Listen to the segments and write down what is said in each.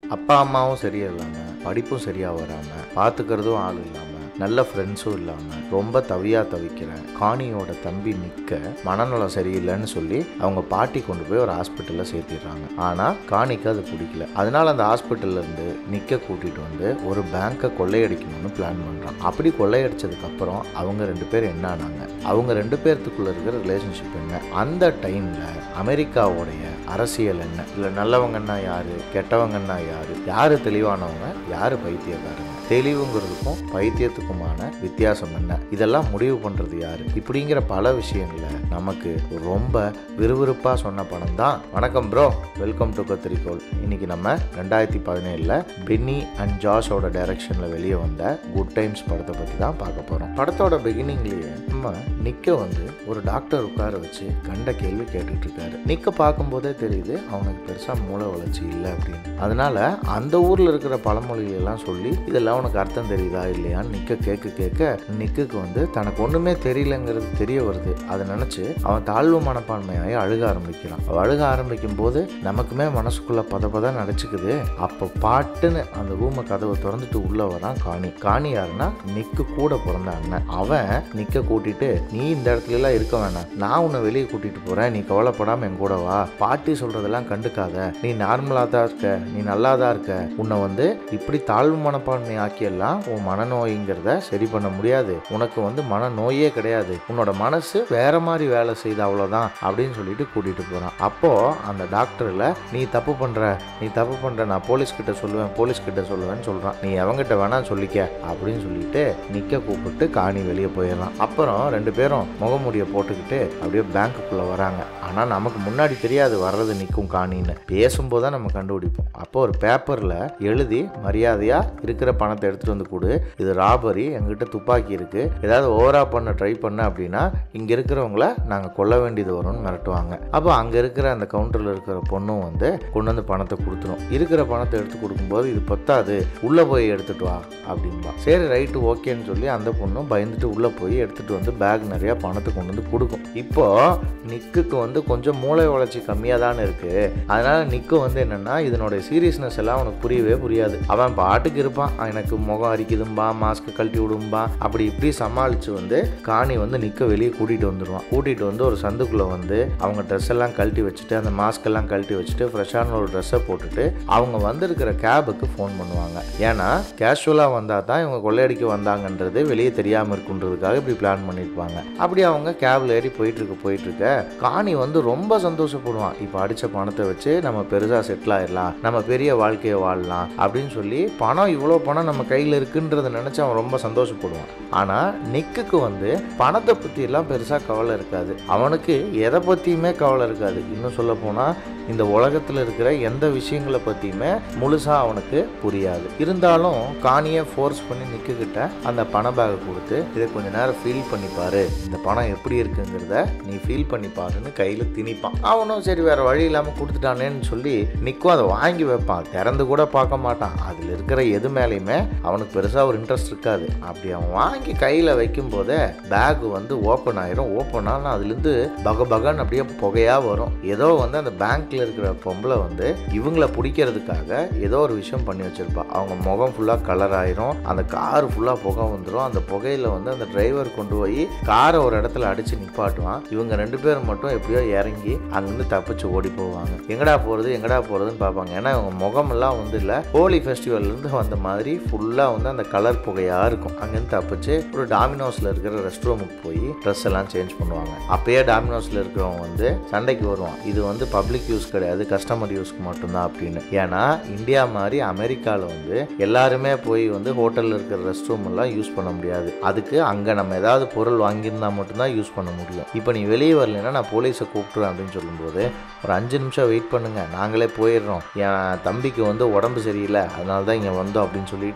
அப்பா அம்மாவும் சரியா இல்லாமல் படிப்பும் சரியாக வராமல் பார்த்துக்கிறதும் ஆள் இல்லாமல் நல்ல ஃப்ரெண்ட்ஸும் இல்லாமல் ரொம்ப தவியா தவிக்கிற காணியோட தம்பி நிற்க மனநலம் சரியில்லைன்னு சொல்லி அவங்க பாட்டி கொண்டு போய் ஒரு ஹாஸ்பிட்டலில் சேர்த்திடுறாங்க ஆனால் காணிக்கு அது பிடிக்கல அதனால அந்த ஹாஸ்பிட்டல்ல இருந்து நிற்க கூட்டிகிட்டு வந்து ஒரு பேங்க்கை கொள்ளையடிக்கணும்னு பிளான் பண்ணுறான் அப்படி கொள்ளையடிச்சதுக்கப்புறம் அவங்க ரெண்டு பேர் என்ன ஆனாங்க அவங்க ரெண்டு பேர்த்துக்குள்ள இருக்கிற ரிலேஷன்ஷிப் என்ன அந்த டைமில் அமெரிக்காவுடைய அரசியல் என்ன இல்லை நல்லவங்கன்னா யாரு கெட்டவங்கன்னா யாரு யாரு தெளிவானவங்க யாரு பைத்தியக்காரங்க தெளிவுங்கிறதுக்கும் பைத்தியத்துக்குமான வித்தியாசம் என்ன இதெல்லாம் முடிவு பண்ணுறது யாரு இப்படிங்கிற பல விஷயங்களை நமக்கு ரொம்ப விறுவிறுப்பாக சொன்ன படம் தான் வணக்கம் ப்ரோ வெல்கம் டு கத்திரிக்கோள் இன்னைக்கு நம்ம ரெண்டாயிரத்தி பதினேழில் பென்னி அண்ட் ஜாஷோட டைரக்ஷனில் வெளியே வந்த குட் டைம்ஸ் படத்தை பற்றி தான் பார்க்க போகிறோம் படத்தோட பிகினிங்லேயே நம்ம நிக்க வந்து ஒரு டாக்டர் உட்கார வச்சு கண்ட கேள்வி கேட்டுட்டு இருக்காரு நிக்க பார்க்கும்போதே தெரியுது அவனுக்கு பெருசாக மூளை வளர்ச்சி இல்லை அப்படின்னு அதனால அந்த ஊரில் இருக்கிற பழமொழிகள் எல்லாம் சொல்லி இதெல்லாம் உனக்கு அர்த்தம் தெரியுதா இல்லையான்னு நிக்க கேட்க கேட்க நிக்குக்கு வந்து தனக்கு ஒன்றுமே தெரியலங்கிறது தெரிய வருது அதை நினச்சி அவன் தாழ்வு மனப்பான்மையாகி அழுக ஆரம்பிக்கிறான் அவன் அழுக ஆரம்பிக்கும் போது நமக்குமே மனசுக்குள்ள பத பத நடிச்சுக்குது அப்போ பாட்டுன்னு அந்த ரூமை கதவை திறந்துட்டு உள்ள வரான் காணி காணி யாருன்னா நிக்கு கூட பிறந்த அண்ணன் அவன் நிக்க கூட்டிட்டு நீ இந்த இடத்துல எல்லாம் இருக்க வேணாம் நான் உன்னை வெளியே கூட்டிட்டு போறேன் நீ கவலைப்படாம என் கூட வா பாட்டி சொல்றதெல்லாம் கண்டுக்காத நீ நார்மலா தான் இருக்க நீ நல்லா தான் இருக்க உன்னை வந்து இப்படி தாழ்வு மனப்பான்மை ஆக்கியெல்லாம் உன் மனநோய்ங்கிறத சரி பண்ண முடியாது உனக்கு வந்து மனநோயே கிடையாது உன்னோட மனசு வேற மாதிரி வேலை செய்த அவ்வளோதான் அப்படின்னு சொல்லிட்டு கூட்டிட்டு போறான் அப்போ அந்த டாக்டர்ல நீ தப்பு பண்ற நீ தப்பு பண்ற நான் போலீஸ் கிட்ட சொல்லுவேன் போலீஸ் கிட்ட சொல்லுவேன்னு சொல்றான் நீ எவங்கிட்ட வேணா சொல்லிக்க அப்படின்னு சொல்லிட்டு நிக்க கூப்பிட்டு காணி வெளியே போயிடலாம் அப்புறம் ரெண்டு பேரும் முகமூடியை போட்டுக்கிட்டு அப்படியே பேங்க்குள்ள வராங்க ஆனா நமக்கு முன்னாடி தெரியாது வர்றது நிற்கும் காணின்னு பேசும்போது தான் நம்ம கண்டுபிடிப்போம் அப்போ ஒரு பேப்பர்ல எழுதி மரியாதையா இருக்கிற பணத்தை எடுத்துட்டு வந்து கொடு இது ராபரி எங்கிட்ட துப்பாக்கி இருக்கு ஏதாவது ஓவரா பண்ண ட்ரை பண்ண அப்படின்னா இங்க இருக்கிறவங்கள நாங்க கொல்ல வேண்டியது வரும்னு மிரட்டுவாங்க அப்போ அங்க இருக்கிற அந்த கவுண்டர்ல இருக்கிற பொண்ணும் வந்து கொண்டு வந்து பணத்தை கொடுத்துரும் இருக்கிற பணத்தை எடுத்து கொடுக்கும்போது இது பத்தாது உள்ள போய் எடுத்துட்டு வா அப்படின்பா சரி ரைட்டு ஓகேன்னு சொல்லி அந்த பொண்ணும் பயந்துட்டு உள்ள போய் எடுத்துட்டு வந்து பேக் நிறைய பணத்தை கொண்டு வந்து கொடுக்கும் இப்போ நிக்குக்கு வந்து கொஞ்சம் மூளை வளர்ச்சி கம்மியாக தானே இருக்கு அதனால நிக்கு வந்து என்னன்னா இதனோட சீரியஸ்னஸ் எல்லாம் அவனுக்கு புரியவே புரியாது அவன் பாட்டுக்கு இருப்பான் எனக்கு முகம் அரிக்குதும்பா மாஸ்க் கழட்டி விடும்பா அப்படி இப்படி சமாளிச்சு வந்து காணி வந்து நிக்க வெளியே கூட்டிட்டு வந்துடுவான் கூட்டிட்டு வந்து ஒரு சந்துக்குள்ள வந்து அவங்க ட்ரெஸ் எல்லாம் கழட்டி வச்சுட்டு அந்த மாஸ்க் எல்லாம் கழட்டி வச்சுட்டு ஃப்ரெஷ்ஷான ஒரு ட்ரெஸ்ஸை போட்டுட்டு அவங்க வந்திருக்கிற கேபுக்கு ஃபோன் பண்ணுவாங்க ஏன்னா கேஷுவலாக வந்தால் தான் இவங்க கொள்ளையடிக்க வந்தாங்கன்றது வெளியே தெரியாமல் இருக்குன்றதுக்காக இப்படி பிளான் பண்ணியிருப்பாங்க அப்படி அவங்க கேபில் ஏறி போயிட்டு இருக்க போயிட்டு இருக்க காணி வந்து ரொம்ப சந்தோஷப்படுவான் இப்போ அடித்த பணத்தை வச்சு நம்ம பெருசாக செட்டில் ஆயிடலாம் நம்ம பெரிய வாழ்க்கையை வாழலாம் அப்படின்னு சொல்லி பணம் இவ்வளோ பணம் நம்ம கையில் இருக்குன்றத நினச்சி அவன் ரொம்ப சந்தோஷப்படுவான் ஆனால் நிக்குக்கு வந்து பணத்தை பற்றியெல்லாம் பெருசாக கவலை இருக்காது அவனுக்கு எதை பற்றியுமே கவலை இருக்காது இன்னும் சொல்ல போனால் இந்த உலகத்தில் இருக்கிற எந்த விஷயங்களை பற்றியுமே முழுசாக அவனுக்கு புரியாது இருந்தாலும் காணியை ஃபோர்ஸ் பண்ணி நிற்கக்கிட்ட அந்த பண பேக்கை கொடுத்து இதை கொஞ்ச நேரம் ஃபீல் பண்ணி பாரு இந்த பணம் எப்படி இருக்குங்கிறத நீ ஃபீல் பண்ணி பாருன்னு கையில் திணிப்பான் அவனும் சரி வேற வழி இல்லாமல் கொடுத்துட்டானேன்னு சொல்லி நிற்கும் அதை வாங்கி வைப்பான் திறந்து கூட பார்க்க மாட்டான் அதில் இருக்கிற எது மேலேயுமே அவனுக்கு பெருசாக ஒரு இன்ட்ரெஸ்ட் இருக்காது அப்படி அவன் வாங்கி கையில் வைக்கும் போதே பேக் வந்து ஓப்பன் ஆயிரும் ஓப்பன் ஆனால் அதுலேருந்து பக பகன்னு அப்படியே புகையாக வரும் ஏதோ வந்து அந்த பேங்க்ல இருக்கிற பொம்பளை வந்து இவங்கள பிடிக்கிறதுக்காக ஏதோ ஒரு விஷயம் பண்ணி வச்சிருப்பா அவங்க முகம் ஃபுல்லாக கலர் ஆயிரும் அந்த கார் ஃபுல்லாக புகை வந்துடும் அந்த புகையில வந்து அந்த டிரைவர் கொண்டு போய் காரை ஒரு இடத்துல அடிச்சு நிப்பாட்டுவான் இவங்க ரெண்டு பேரும் மட்டும் எப்படியோ இறங்கி அங்கிருந்து தப்பிச்சு ஓடி போவாங்க எங்கடா போறது எங்கடா போறதுன்னு பார்ப்பாங்க ஏன்னா இவங்க முகமெல்லாம் வந்து இல்லை ஹோலி ஃபெஸ்டிவல்ல இருந்து வந்த மாதிரி ஃபுல்லாக வந்து அந்த கலர் புகையா இருக்கும் அங்கேருந்து தப்பிச்சு ஒரு டாமினோஸ்ல இருக்கிற ரெஸ்ட் ரூமுக்கு போய் ட்ரெஸ் எல்லாம் சேஞ்ச் பண்ணுவாங்க அப்பயே டாமினோஸ்ல இருக்கிறவங்க வந்து சண்டைக்கு வருவான் இது வந்து பப்ளிக் யூஸ் கிடையாது கஸ்டமர் யூஸ்க்கு மட்டும்தான் அப்படின்னு ஏன்னா இந்தியா மாதிரி அமெரிக்காவில் வந்து எல்லாருமே போய் வந்து ஹோட்டலில் இருக்கிற ரெஸ்ட் ரூம் எல்லாம் யூஸ் பண்ண முடியாது அதுக்கு அங்கே நம்ம ஏதாவது பொருள் வாங்கியிருந்தா மட்டும்தான் யூஸ் பண்ண முடியும் இப்போ நீ வெளியே வரலைன்னா நான் போலீஸை கூப்பிட்டுருவேன் அப்படின்னு சொல்லும்போது ஒரு அஞ்சு நிமிஷம் வெயிட் பண்ணுங்க நாங்களே போயிடுறோம் என் தம்பிக்கு வந்து உடம்பு சரியில்லை அதனால தான் இங்கே வந்தோம் அப்படின்னு சொல்லிட்டு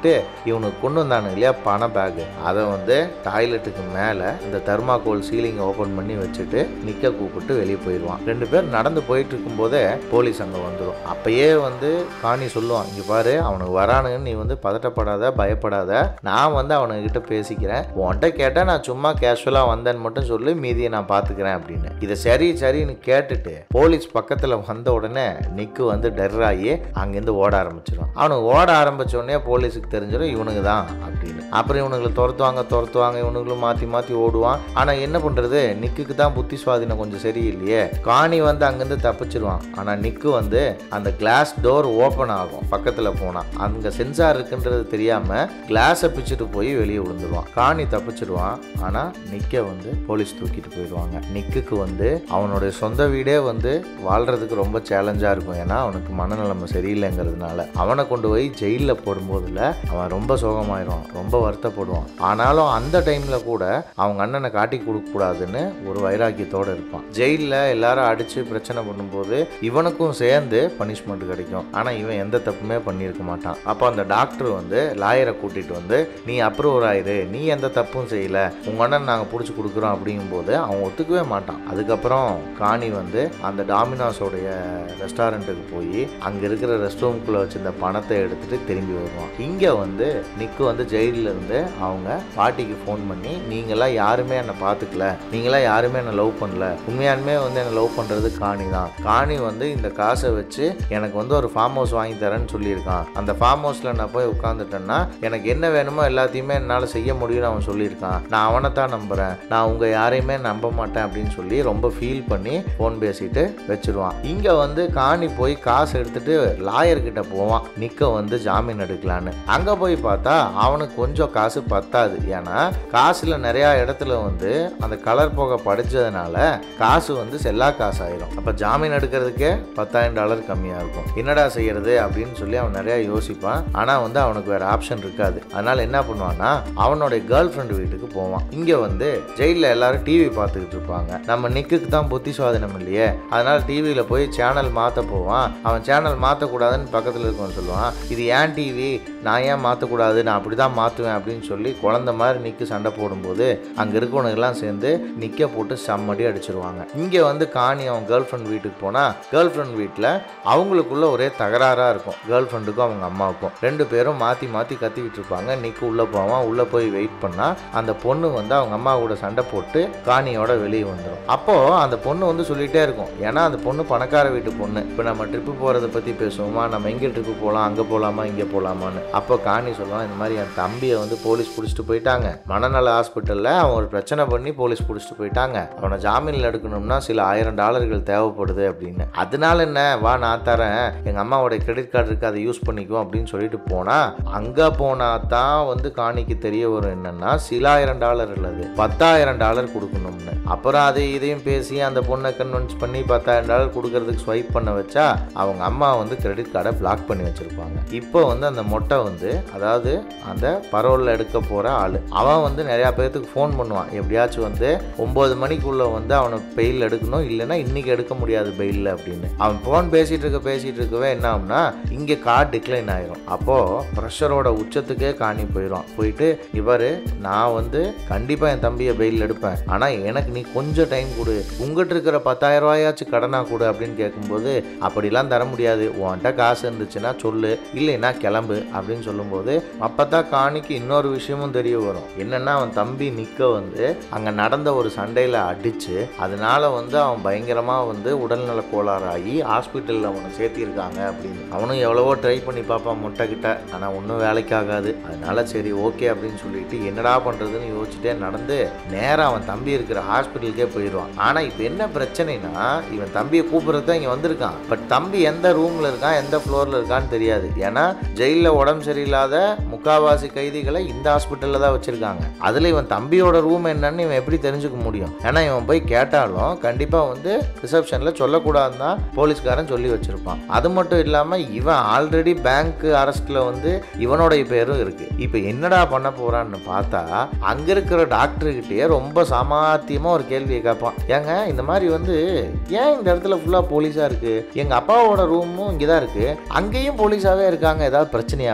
சொல்லிட்டு இவனுக்கு கொண்டு வந்தானுங்க இல்லையா பண பேகு அதை வந்து டாய்லெட்டுக்கு மேலே இந்த தர்மாகோல் சீலிங் ஓப்பன் பண்ணி வச்சுட்டு நிக்க கூப்பிட்டு வெளியே போயிடுவான் ரெண்டு பேர் நடந்து போயிட்டு இருக்கும்போதே போலீஸ் அங்கே வந்துடும் அப்பயே வந்து காணி சொல்லுவான் இங்கே பாரு அவனுக்கு வரானுங்கன்னு நீ வந்து பதட்டப்படாத பயப்படாத நான் வந்து அவனுக்கிட்ட பேசிக்கிறேன் உன்கிட்ட கேட்டால் நான் சும்மா கேஷுவலாக வந்தேன்னு மட்டும் சொல்லி மீதியை நான் பார்த்துக்கிறேன் அப்படின்னு இதை சரி சரின்னு கேட்டுட்டு போலீஸ் பக்கத்தில் வந்த உடனே நிக்கு வந்து டெர்ராகி அங்கேருந்து ஓட ஆரம்பிச்சிடும் அவனுக்கு ஓட ஆரம்பிச்ச உடனே போலீஸுக்கு தெரிஞ்சிடும் இவனுக்கு தான் அப்படின்னு அப்புறம் இவனுங்களை துரத்துவாங்க துரத்துவாங்க இவனுங்களும் மாற்றி மாற்றி ஓடுவான் ஆனால் என்ன பண்ணுறது நிக்குக்கு தான் புத்தி சுவாதீனம் கொஞ்சம் சரியில்லையே காணி வந்து அங்கேருந்து தப்பிச்சிருவான் ஆனால் நிக்கு வந்து அந்த கிளாஸ் டோர் ஓப்பன் ஆகும் பக்கத்தில் போனால் அங்கே சென்சார் இருக்குன்றது தெரியாமல் கிளாஸை பிச்சுட்டு போய் வெளியே விழுந்துருவான் காணி தப்பிச்சிருவான் ஆனால் நிக்க வந்து போலீஸ் தூக்கிட்டு போயிடுவாங்க நிக்குக்கு வந்து அவனுடைய சொந்த வீடே வந்து வாழ்றதுக்கு ரொம்ப சேலஞ்சாக இருக்கும் ஏன்னா அவனுக்கு மனநிலைமை சரியில்லைங்கிறதுனால அவனை கொண்டு போய் ஜெயிலில் போடும்போதுல அவன் ரொம்ப சோகமாயிடுவான் ரொம்ப வருத்தப்படுவான் ஆனாலும் அந்த டைமில் கூட அவங்க அண்ணனை காட்டி கொடுக்கக்கூடாதுன்னு ஒரு வைராக்கியத்தோடு இருப்பான் ஜெயிலில் எல்லாரும் அடித்து பிரச்சனை பண்ணும்போது இவனுக்கும் சேர்ந்து பனிஷ்மெண்ட் கிடைக்கும் ஆனால் இவன் எந்த தப்புமே பண்ணியிருக்க மாட்டான் அப்போ அந்த டாக்டர் வந்து லாயரை கூட்டிகிட்டு வந்து நீ அப்ரூவர் ஆயிரு நீ எந்த தப்பும் செய்யல உங்கள் அண்ணன் நாங்கள் பிடிச்சி கொடுக்குறோம் அப்படிங்கும்போது அவன் ஒத்துக்கவே மாட்டான் அதுக்கப்புறம் காணி வந்து அந்த டாமினோஸோடைய ரெஸ்டாரண்ட்டுக்கு போய் அங்கே இருக்கிற ரெஸ்ட் ரூம்குள்ளே வச்சிருந்த பணத்தை எடுத்துட்டு திரும்பி வருவான் இங்கே வந்து நிக்கு வந்து ஜெயிலில் இருந்து அவங்க பாட்டிக்கு ஃபோன் பண்ணி நீங்களாம் யாருமே என்னை பார்த்துக்கல நீங்களாம் யாருமே என்னை லவ் பண்ணல உண்மையாலுமே வந்து என்னை லவ் பண்ணுறது காணி தான் காணி வந்து இந்த காசை வச்சு எனக்கு வந்து ஒரு ஃபார்ம் ஹவுஸ் வாங்கி தரேன்னு சொல்லியிருக்கான் அந்த ஃபார்ம் ஹவுஸில் நான் போய் உட்காந்துட்டேன்னா எனக்கு என்ன வேணுமோ எல்லாத்தையுமே என்னால் செய்ய முடியும்னு அவன் சொல்லியிருக்கான் நான் அவனை தான் நம்புகிறேன் நான் உங்கள் யாரையுமே நம்ப மாட்டேன் அப்படின்னு சொல்லி ரொம்ப ஃபீல் பண்ணி ஃபோன் பேசிட்டு வச்சிருவான் இங்கே வந்து காணி போய் காசு எடுத்துட்டு லாயர்கிட்ட போவான் நிக்க வந்து ஜாமீன் எடுக்கலான்னு அங்கே போய் பார்த்தா அவனுக்கு கொஞ்சம் காசு பத்தாது ஏன்னா காசுல நிறையா இடத்துல வந்து அந்த கலர் போக படிச்சதுனால காசு வந்து செல்லா காசு ஆயிரும் அப்போ ஜாமீன் எடுக்கிறதுக்கே பத்தாயிரம் டாலர் கம்மியாக இருக்கும் என்னடா செய்யறது அப்படின்னு சொல்லி அவன் நிறையா யோசிப்பான் ஆனால் வந்து அவனுக்கு வேற ஆப்ஷன் இருக்காது அதனால என்ன பண்ணுவான்னா அவனுடைய கேர்ள் ஃப்ரெண்டு வீட்டுக்கு போவான் இங்கே வந்து ஜெயிலில் எல்லாரும் டிவி பார்த்துக்கிட்டு இருப்பாங்க நம்ம நிக்குக்கு தான் புத்தி சுவாதீனம் இல்லையே அதனால டிவியில் போய் சேனல் மாற்ற போவான் அவன் சேனல் மாற்றக்கூடாதுன்னு பக்கத்தில் இருக்கவன் சொல்லுவான் இது ஏன் டிவி நான் ஏன் மாற்றக்கூடாது நான் அப்படி தான் மாற்றுவேன் அப்படின்னு சொல்லி குழந்த மாதிரி நிக்கு சண்டை போடும்போது அங்கே இருக்கவனுங்கெல்லாம் சேர்ந்து நிக்க போட்டு செம்மடி அடிச்சிருவாங்க இங்கே வந்து காணி அவன் கேர்ள் ஃப்ரெண்ட் வீட்டுக்கு போனால் கேர்ள் ஃப்ரெண்ட் வீட்டில் அவங்களுக்குள்ள ஒரே தகராறாக இருக்கும் கேர்ள் ஃப்ரெண்டுக்கும் அவங்க அம்மாவுக்கும் ரெண்டு பேரும் மாற்றி மாற்றி கத்திக்கிட்டு இருப்பாங்க நிக்கு உள்ளே போவான் உள்ளே போய் வெயிட் பண்ணால் அந்த பொண்ணு வந்து அவங்க அம்மா கூட சண்டை போட்டு காணியோட வெளியே வந்துடும் அப்போது அந்த பொண்ணு வந்து சொல்லிகிட்டே இருக்கும் ஏன்னா அந்த பொண்ணு பணக்கார வீட்டு பொண்ணு இப்போ நம்ம ட்ரிப்பு போகிறத பற்றி பேசுவோமா நம்ம எங்கே ட்ரிப்பு போகலாம் அங்கே போகலாமா இங்கே போகலாமான்னு அப்போ காணி சொல்லுவான் இந்த மாதிரி என் தம்பியை வந்து போலீஸ் பிடிச்சிட்டு போயிட்டாங்க மனநல ஹாஸ்பிட்டலில் அவன் ஒரு பிரச்சனை பண்ணி போலீஸ் பிடிச்சிட்டு போயிட்டாங்க அவனை ஜாமீனில் எடுக்கணும்னா சில ஆயிரம் டாலர்கள் தேவைப்படுது அப்படின்னு அதனால என்ன வா நான் தரேன் எங்கள் அம்மாவோட கிரெடிட் கார்டு இருக்கு அதை யூஸ் பண்ணிக்கோ அப்படின்னு சொல்லிட்டு போனால் அங்கே போனால் தான் வந்து காணிக்கு தெரிய வரும் என்னன்னா சில ஆயிரம் டாலர் இல்லது பத்தாயிரம் டாலர் கொடுக்கணும்னு அப்புறம் அதை இதையும் பேசி அந்த பொண்ணை கன்வின்ஸ் பண்ணி பத்தாயிரம் டாலர் கொடுக்கறதுக்கு ஸ்வைப் பண்ண வச்சா அவங்க அம்மா வந்து கிரெடிட் கார்டை பிளாக் பண்ணி வச்சிருப்பாங்க இப்போ வந்து அந்த மொட்டை வந்து அதாவது அந்த பரோலில் எடுக்க போகிற ஆள் அவன் வந்து நிறையா பேர்த்துக்கு ஃபோன் பண்ணுவான் எப்படியாச்சும் வந்து ஒம்பது மணிக்குள்ளே வந்து அவனை பெயில் எடுக்கணும் இல்லைன்னா இன்னைக்கு எடுக்க முடியாது பெயிலில் அப்படின்னு அவன் ஃபோன் பேசிகிட்டு இருக்க பேசிகிட்டு இருக்கவே என்ன ஆகும்னா இங்கே கார்டு டிக்ளைன் ஆயிரும் அப்போது ப்ரெஷரோட உச்சத்துக்கே காணி போயிடும் போயிட்டு இவர் நான் வந்து கண்டிப்பாக என் தம்பியை பெயில் எடுப்பேன் ஆனால் எனக்கு நீ கொஞ்சம் டைம் கொடு உங்ககிட்ட இருக்கிற பத்தாயிரம் ரூபாயாச்சும் கடனா கொடு அப்படின்னு கேட்கும்போது அப்படிலாம் தர முடியாது உன்கிட்ட காசு இருந்துச்சுன்னா சொல்லு இல்லைன்னா கிளம்பு அப்படின்னு சொல்லும்போது அப்போ தான் காணிக்கு இன்னொரு விஷயமும் தெரிய வரும் என்னன்னா அவன் தம்பி நிற்க வந்து அங்கே நடந்த ஒரு சண்டையில் அடித்து அதனால வந்து அவன் பயங்கரமாக வந்து உடல்நல கோளாறாகி ஹாஸ்பிட்டலில் அவனை சேர்த்திருக்காங்க அப்படின்னு அவனும் எவ்வளவோ ட்ரை பண்ணி பார்ப்பான் முட்டை கிட்ட ஆனால் ஒன்றும் வேலைக்காகாது அதனால சரி ஓகே அப்படின்னு சொல்லிட்டு என்னடா பண்ணுறதுன்னு யோசிச்சுட்டே நடந்து நேராக அவன் தம்பி இருக்கிற ஹாஸ்பிட்டலுக்கே போயிடுவான் ஆனால் இப்போ என்ன பிரச்சனைனா இவன் தம்பியை கூப்பிட்றது தான் இங்கே வந்திருக்கான் பட் தம்பி எந்த ரூமில் இருக்கான் எந்த ஃப்ளோரில் இருக்கான்னு தெரியாது ஏன்னா ஜெயிலில் உடம்பு சரியில்லாத முக்காவாசி கைதிகளை இந்த ஹாஸ்பிட்டலில் தான் வச்சுருக்காங்க அதில் இவன் தம்பியோட ரூம் என்னன்னு இவன் எப்படி தெரிஞ்சுக்க முடியும் ஏன்னா இவன் போய் கேட்டாலும் கண்டிப்பாக வந்து ரிசப்ஷனில் சொல்லக்கூடாதுன்னு தான் போலீஸ்காரன் சொல்லி வச்சுருப்பான் அது மட்டும் இல்லாமல் இவன் ஆல்ரெடி பேங்க் அரெஸ்ட்டில் வந்து இவனுடைய பேரும் இருக்குது இப்போ என்னடா பண்ண போகிறான்னு பார்த்தா அங்கே இருக்கிற டாக்டர்கிட்டயே ரொம்ப சாமாத்தியமாக ஒரு கேள்வியை கேட்பான் ஏங்க இந்த மாதிரி வந்து ஏன் இந்த இடத்துல ஃபுல்லாக போலீஸாக இருக்குது எங்கள் அப்பாவோட ரூமும் இங்கே தான் இருக்குது அங்கேயும் போலீஸாகவே இருக்காங்க ஏதாவது பிரச்சனையா அப்படி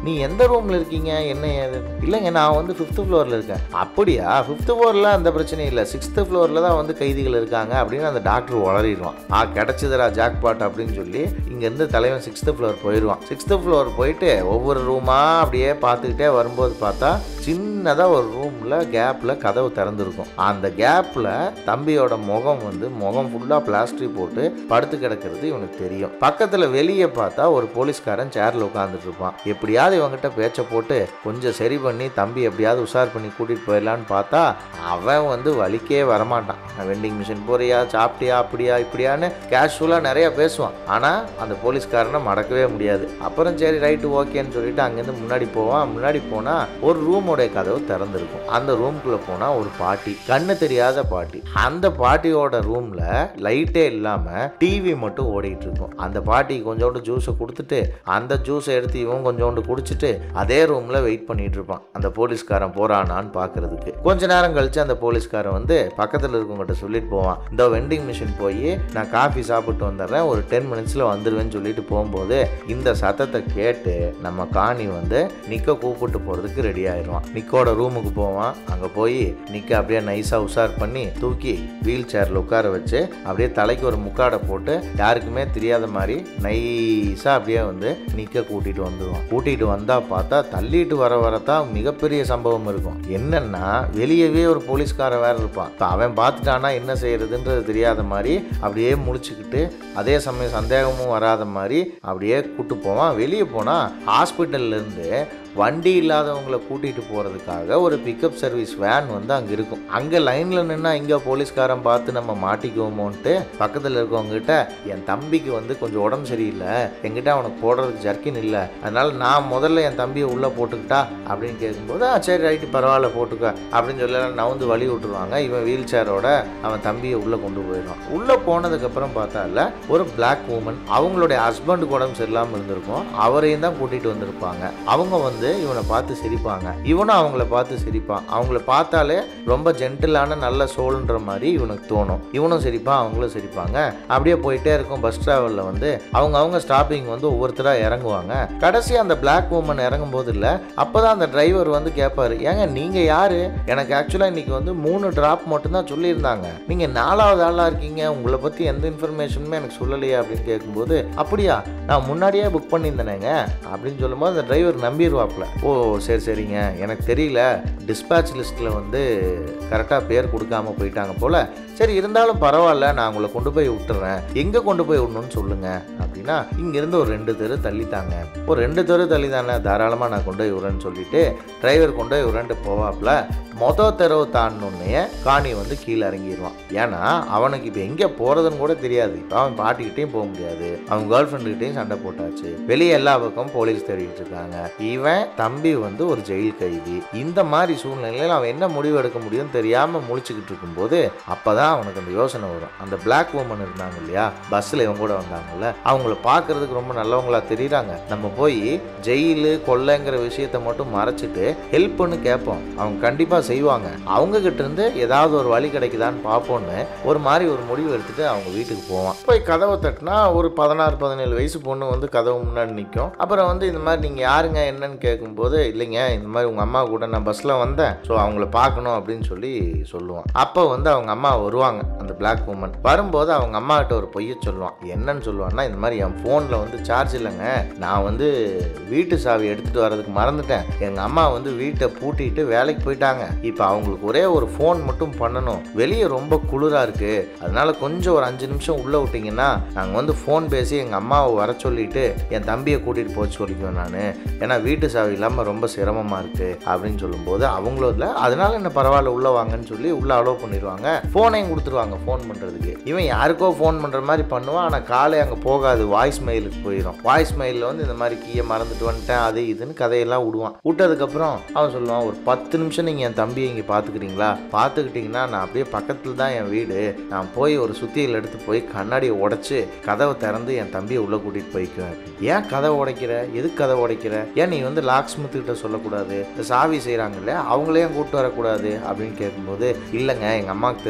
நீ எந்த ரூமில் இருக்கீங்க என்ன ஏது இல்லைங்க நான் வந்து ஃபிஃப்த் ஃப்ளோரில் இருக்கேன் அப்படியா ஃபிஃப்த் ஃப்ளோரில் அந்த பிரச்சனை இல்லை சிக்ஸ்த்து ஃப்ளோரில் தான் வந்து கைதிகள் இருக்காங்க அப்படின்னு அந்த டாக்டர் உளறிடுவான் ஆ கிடச்சிதுடா ஜாக்பாட் அப்படின்னு சொல்லி இங்கேருந்து தலைவன் சிக்ஸ்த்து ஃப்ளோர் போயிடுவான் சிக்ஸ்த்து ஃப்ளோர் போயிட்டு ஒவ்வொரு ரூமாக அப்படியே பார்த்துக்கிட்டே வரும்போது பார்த்தா சின்னதாக ஒரு ரூமில் கேப்பில் கதவு திறந்துருக்கும் அந்த கேப்பில் தம்பியோட முகம் வந்து முகம் ஃபுல்லாக பிளாஸ்டிக் போட்டு படுத்து கிடக்கிறது இவனுக்கு தெரியும் பக்கத்தில் வெளியே பார்த்தா ஒரு போலீஸ்காரன் சேரில் உட்காந்துட்டு இருப்பான் எப்படியாவது இவங்கிட்ட பேச்சை போட்டு கொஞ்சம் சரி பண்ணி தம்பி எப்படியாவது உஷார் பண்ணி கூட்டிகிட்டு போயிடலான்னு பார்த்தா அவன் வந்து வலிக்கே வரமாட்டான் வெண்டிங் மிஷின் போறியா சாப்பிட்டியா அப்படியா இப்படியான்னு கேஷுவலாக நிறைய பேசுவான் ஆனால் அந்த போலீஸ்காரனை மடக்கவே முடியாது அப்புறம் சரி ரைட்டு ஓகேன்னு சொல்லிட்டு அங்கேருந்து முன்னாடி போவான் முன்னாடி போனால் ஒரு ரூமோடைய கதவு திறந்திருக்கும் அந்த ரூம்குள்ளே போனால் ஒரு பாட்டி கண்ணு தெரியாத பாட்டி அந்த பாட்டியோட ரூமில் லைட்டே இல்லாமல் டிவி மட்டும் ஓடிட்டு இருக்கும் அந்த பாட்டி கொஞ்சோண்டு ஜூஸை கொடுத்துட்டு அந்த ஜூஸை எடுத்து இவன் கொஞ்சோண்டு குடிச்சிட்டு அதே ரூமில் வெயிட் பண்ணிட்டு இருப்பான் அந்த போலீஸ்காரன் போறானான்னு பார்க்கறதுக்கு கொஞ்ச நேரம் கழிச்சு அந்த போலீஸ்காரன் வந்து பக்கத்தில் இருக்கவங்ககிட்ட சொல்லிட்டு போவான் இந்த வெண்டிங் மிஷின் போய் நான் காஃபி சாப்பிட்டு வந்துடுறேன் ஒரு டென் மினிட்ஸில் வந்துடுவேன்னு சொல்லிட்டு போகும்போது இந்த சத்தத்தை கேட்டு நம்ம காணி வந்து நிக்க கூப்பிட்டு போகிறதுக்கு ரெடி ஆயிடுவான் நிக்கோட ரூமுக்கு போவான் அங்கே போய் நிக்க அப்படியே நைஸாக உஷார் பண்ணி தூக்கி வீல் சேரில் உட்கார வச்சு அப்படியே தலைக்கு ஒரு முக்காடை போட்டு யாருக்குமே தெரியாத மாதிரி நைஸாக அப்படியே வந்து நிக்க கூட்டிட்டு வந்துடுவான் கூட்டிட்டு வந்தா பார்த்தா தள்ளிட்டு வர வரத்தான் மிகப்பெரிய சம்பவம் இருக்கும் என்னன்னா வெளியவே ஒரு போலீஸ்காரன் வேற இருப்பான் இப்போ அவன் பார்த்துட்டானா என்ன செய்யறதுன்றது தெரியாத மாதிரி அப்படியே முழிச்சுக்கிட்டு அதே சமயம் சந்தேகமும் வராத மாதிரி அப்படியே கூட்டு போவான் வெளியே போனால் ஹாஸ்பிட்டல்ல இருந்து வண்டி இல்லாதவங்களை கூட்டிகிட்டு போகிறதுக்காக ஒரு பிக்கப் சர்வீஸ் வேன் வந்து அங்கே இருக்கும் அங்கே லைனில் நின்னா இங்கே போலீஸ்காரன் பார்த்து நம்ம மாட்டிக்குவோமோன்ட்டு பக்கத்தில் இருக்கவங்ககிட்ட என் தம்பிக்கு வந்து கொஞ்சம் உடம்பு சரியில்லை என்கிட்ட அவனுக்கு போடுறதுக்கு ஜர்க்கின் இல்லை அதனால நான் முதல்ல என் தம்பியை உள்ளே போட்டுக்கிட்டா அப்படின்னு கேட்கும்போது "ஆ, சரி ரைட்டு பரவாயில்ல போட்டுக்க அப்படின்னு சொல்லி நவுந்து வழி விட்டுருவாங்க இவன் வீல் சேரோட அவன் தம்பியை உள்ளே கொண்டு போயிடுவான் உள்ளே போனதுக்கப்புறம் பார்த்தால ஒரு பிளாக் உமன் அவங்களுடைய ஹஸ்பண்டுக்கு உடம்பு சரியில்லாமல் இருந்திருக்கும் அவரையும் தான் கூட்டிகிட்டு வந்திருப்பாங்க அவங்க வந்து இவனை பார்த்து சிரிப்பாங்க இவனும் அவங்கள பார்த்து சிரிப்பான் அவங்கள பார்த்தாலே ரொம்ப ஜென்டிலான நல்ல சோல்ன்ற மாதிரி இவனுக்கு தோணும் இவனும் சிரிப்பான் அவங்களும் சிரிப்பாங்க அப்படியே போயிட்டே இருக்கும் பஸ் டிராவலில் வந்து அவங்க அவங்க ஸ்டாப்பிங் வந்து ஒவ்வொருத்தராக இறங்குவாங்க கடைசி அந்த பிளாக் உமன் இறங்கும் போது இல்லை அப்போ தான் அந்த டிரைவர் வந்து கேட்பாரு ஏங்க நீங்கள் யாரு எனக்கு ஆக்சுவலாக இன்னைக்கு வந்து மூணு டிராப் மட்டும்தான் சொல்லியிருந்தாங்க நீங்கள் நாலாவது ஆளாக இருக்கீங்க உங்களை பற்றி எந்த இன்ஃபர்மேஷனுமே எனக்கு சொல்லலையே அப்படின்னு கேட்கும்போது அப்படியா நான் முன்னாடியே புக் பண்ணியிருந்தேனேங்க அப்படின்னு சொல்லும்போது அந்த டிரைவர் நம்பிடுவாப்ல ஓ சரி சரிங்க எனக்கு தெரியல டிஸ்பேட்ச் லிஸ்ட்டில் வந்து கரெக்டாக பேர் கொடுக்காம போயிட்டாங்க போல் சரி இருந்தாலும் பரவாயில்ல நான் உங்களை கொண்டு போய் விட்டுறேன் எங்கே கொண்டு போய் விடணும்னு சொல்லுங்க அப்படின்னா இங்கேருந்து ஒரு ரெண்டு தெரு தள்ளித்தாங்க ஒரு ரெண்டு தெரு தள்ளி தானே தாராளமாக நான் கொண்டு போய் விடுறேன்னு சொல்லிட்டு டிரைவர் கொண்டு போய் விடுறேன்ட்டு போவாப்ல மொதல் தெருவு தாண்டினோடனே காணி வந்து கீழே இறங்கிடுவான் ஏன்னா அவனுக்கு இப்போ எங்கே போகிறதுன்னு கூட தெரியாது இப்போ அவன் பாட்டிக்கிட்டையும் போக முடியாது அவன் கேர்ள் ஃப்ரெண்டுக்கிட்டையும் சண்டை போட்டாச்சு வெளியே எல்லா பக்கமும் போலீஸ் தேடிட்டு இருக்காங்க இவன் தம்பி வந்து ஒரு ஜெயில் கைதி இந்த மாதிரி சூழ்நிலையில் அவன் என்ன முடிவு எடுக்க முடியும்னு தெரியாமல் முழிச்சுக்கிட்டு இருக்கும்போது அப்பதான் அவனுக்கு அந்த யோசனை வரும் அந்த பிளாக் உமன் இருந்தாங்க இல்லையா பஸ்ஸில் இவங்க கூட வந்தாங்கல்ல அவங்கள பார்க்கறதுக்கு ரொம்ப நல்லவங்களா தெரியுறாங்க நம்ம போய் ஜெயிலு கொள்ளைங்கிற விஷயத்த மட்டும் மறைச்சிட்டு ஹெல்ப்னு கேட்போம் அவங்க கண்டிப்பாக செய்வாங்க அவங்க கிட்ட இருந்து ஏதாவது ஒரு வழி கிடைக்குதான்னு பார்ப்போம்னு ஒரு மாதிரி ஒரு முடிவு எடுத்துட்டு அவங்க வீட்டுக்கு போவான் போய் கதவை தட்டினா ஒரு பதினாறு பதினேழு வயசு பொண்ணு வந்து கதவு முன்னாடி நிற்கும் அப்புறம் வந்து இந்த மாதிரி நீங்கள் யாருங்க என்னன்னு கேட்கும்போது இல்லைங்க இந்த மாதிரி உங்கள் அம்மா கூட நான் பஸ்ஸில் வந்தேன் ஸோ அவங்கள பார்க்கணும் அப்படின்னு சொல்லி சொல்லுவான் அப்போ வந்து அவங்க அம்மா வருவாங்க அந்த பிளாக் உமன் வரும்போது அவங்க அம்மா கிட்ட ஒரு பொய்ய சொல்லுவான் என்னன்னு சொல்லுவான்னா இந்த மாதிரி என் ஃபோனில் வந்து சார்ஜ் இல்லைங்க நான் வந்து வீட்டு சாவி எடுத்துகிட்டு வர்றதுக்கு மறந்துட்டேன் எங்கள் அம்மா வந்து வீட்டை பூட்டிட்டு வேலைக்கு போயிட்டாங்க இப்போ அவங்களுக்கு ஒரே ஒரு ஃபோன் மட்டும் பண்ணணும் வெளியே ரொம்ப குளிராக இருக்கு அதனால கொஞ்சம் ஒரு அஞ்சு நிமிஷம் உள்ளே விட்டிங்கன்னா நாங்கள் வந்து ஃபோன் பேசி எங்கள் அம்மாவை வர சொல்லிட்டு என் தம்பியை கூட்டிகிட்டு போக சொல்லிக்குவேன் நான் ஏன்னா வீட்டு சாவி இல்லாமல் ரொம்ப சிரமமாக இருக்கு அப்படின்னு சொல்லும்போது அவங்களும் இல்லை அதனால என்ன பரவாயில்ல உள்ளே வாங்கன்னு சொல்லி உள்ளே அலோவ் பண்ணிடுவாங்க ஃபோனையும் கொடுத்துருவாங்க ஃபோன் பண்ணுறதுக்கு இவன் யாருக்கோ ஃபோன் பண்ணுற மாதிரி பண்ணுவான் ஆனால் காலை அங்கே போகாது வாய்ஸ் மெயிலுக்கு போயிடும் வாய்ஸ் மெயிலில் வந்து இந்த மாதிரி கீயை மறந்துட்டு வந்துட்டேன் அது இதுன்னு கதையெல்லாம் விடுவான் விட்டதுக்கப்புறம் அவன் சொல்லுவான் ஒரு பத்து நிமிஷம் நீங்கள் என் தம்பியை இங்கே பார்த்துக்கிறீங்களா பார்த்துக்கிட்டிங்கன்னா நான் அப்படியே பக்கத்தில் தான் என் வீடு நான் போய் ஒரு சுத்தியில் எடுத்து போய் கண்ணாடியை உடைச்சு கதவை திறந்து என் தம்பியை உள்ளே கூட்டிகிட்டு போய்க்குவேன் ஏன் கதவை உடைக்கிற எதுக்கு கதவை உடைக்கிற ஏன் நீ வந்து லாக் ஸ்மித் கிட்ட சொல்லக்கூடாது இந்த சாவி செய்கிறாங்கல்ல அவங்களையும் கூப்பிட்டு வரக்கூடாது அப்படின்னு கேட்கும்போது இல்லைங்க எங்கள் அம்மாவுக்கு தெரிஞ்சால் சத்தம்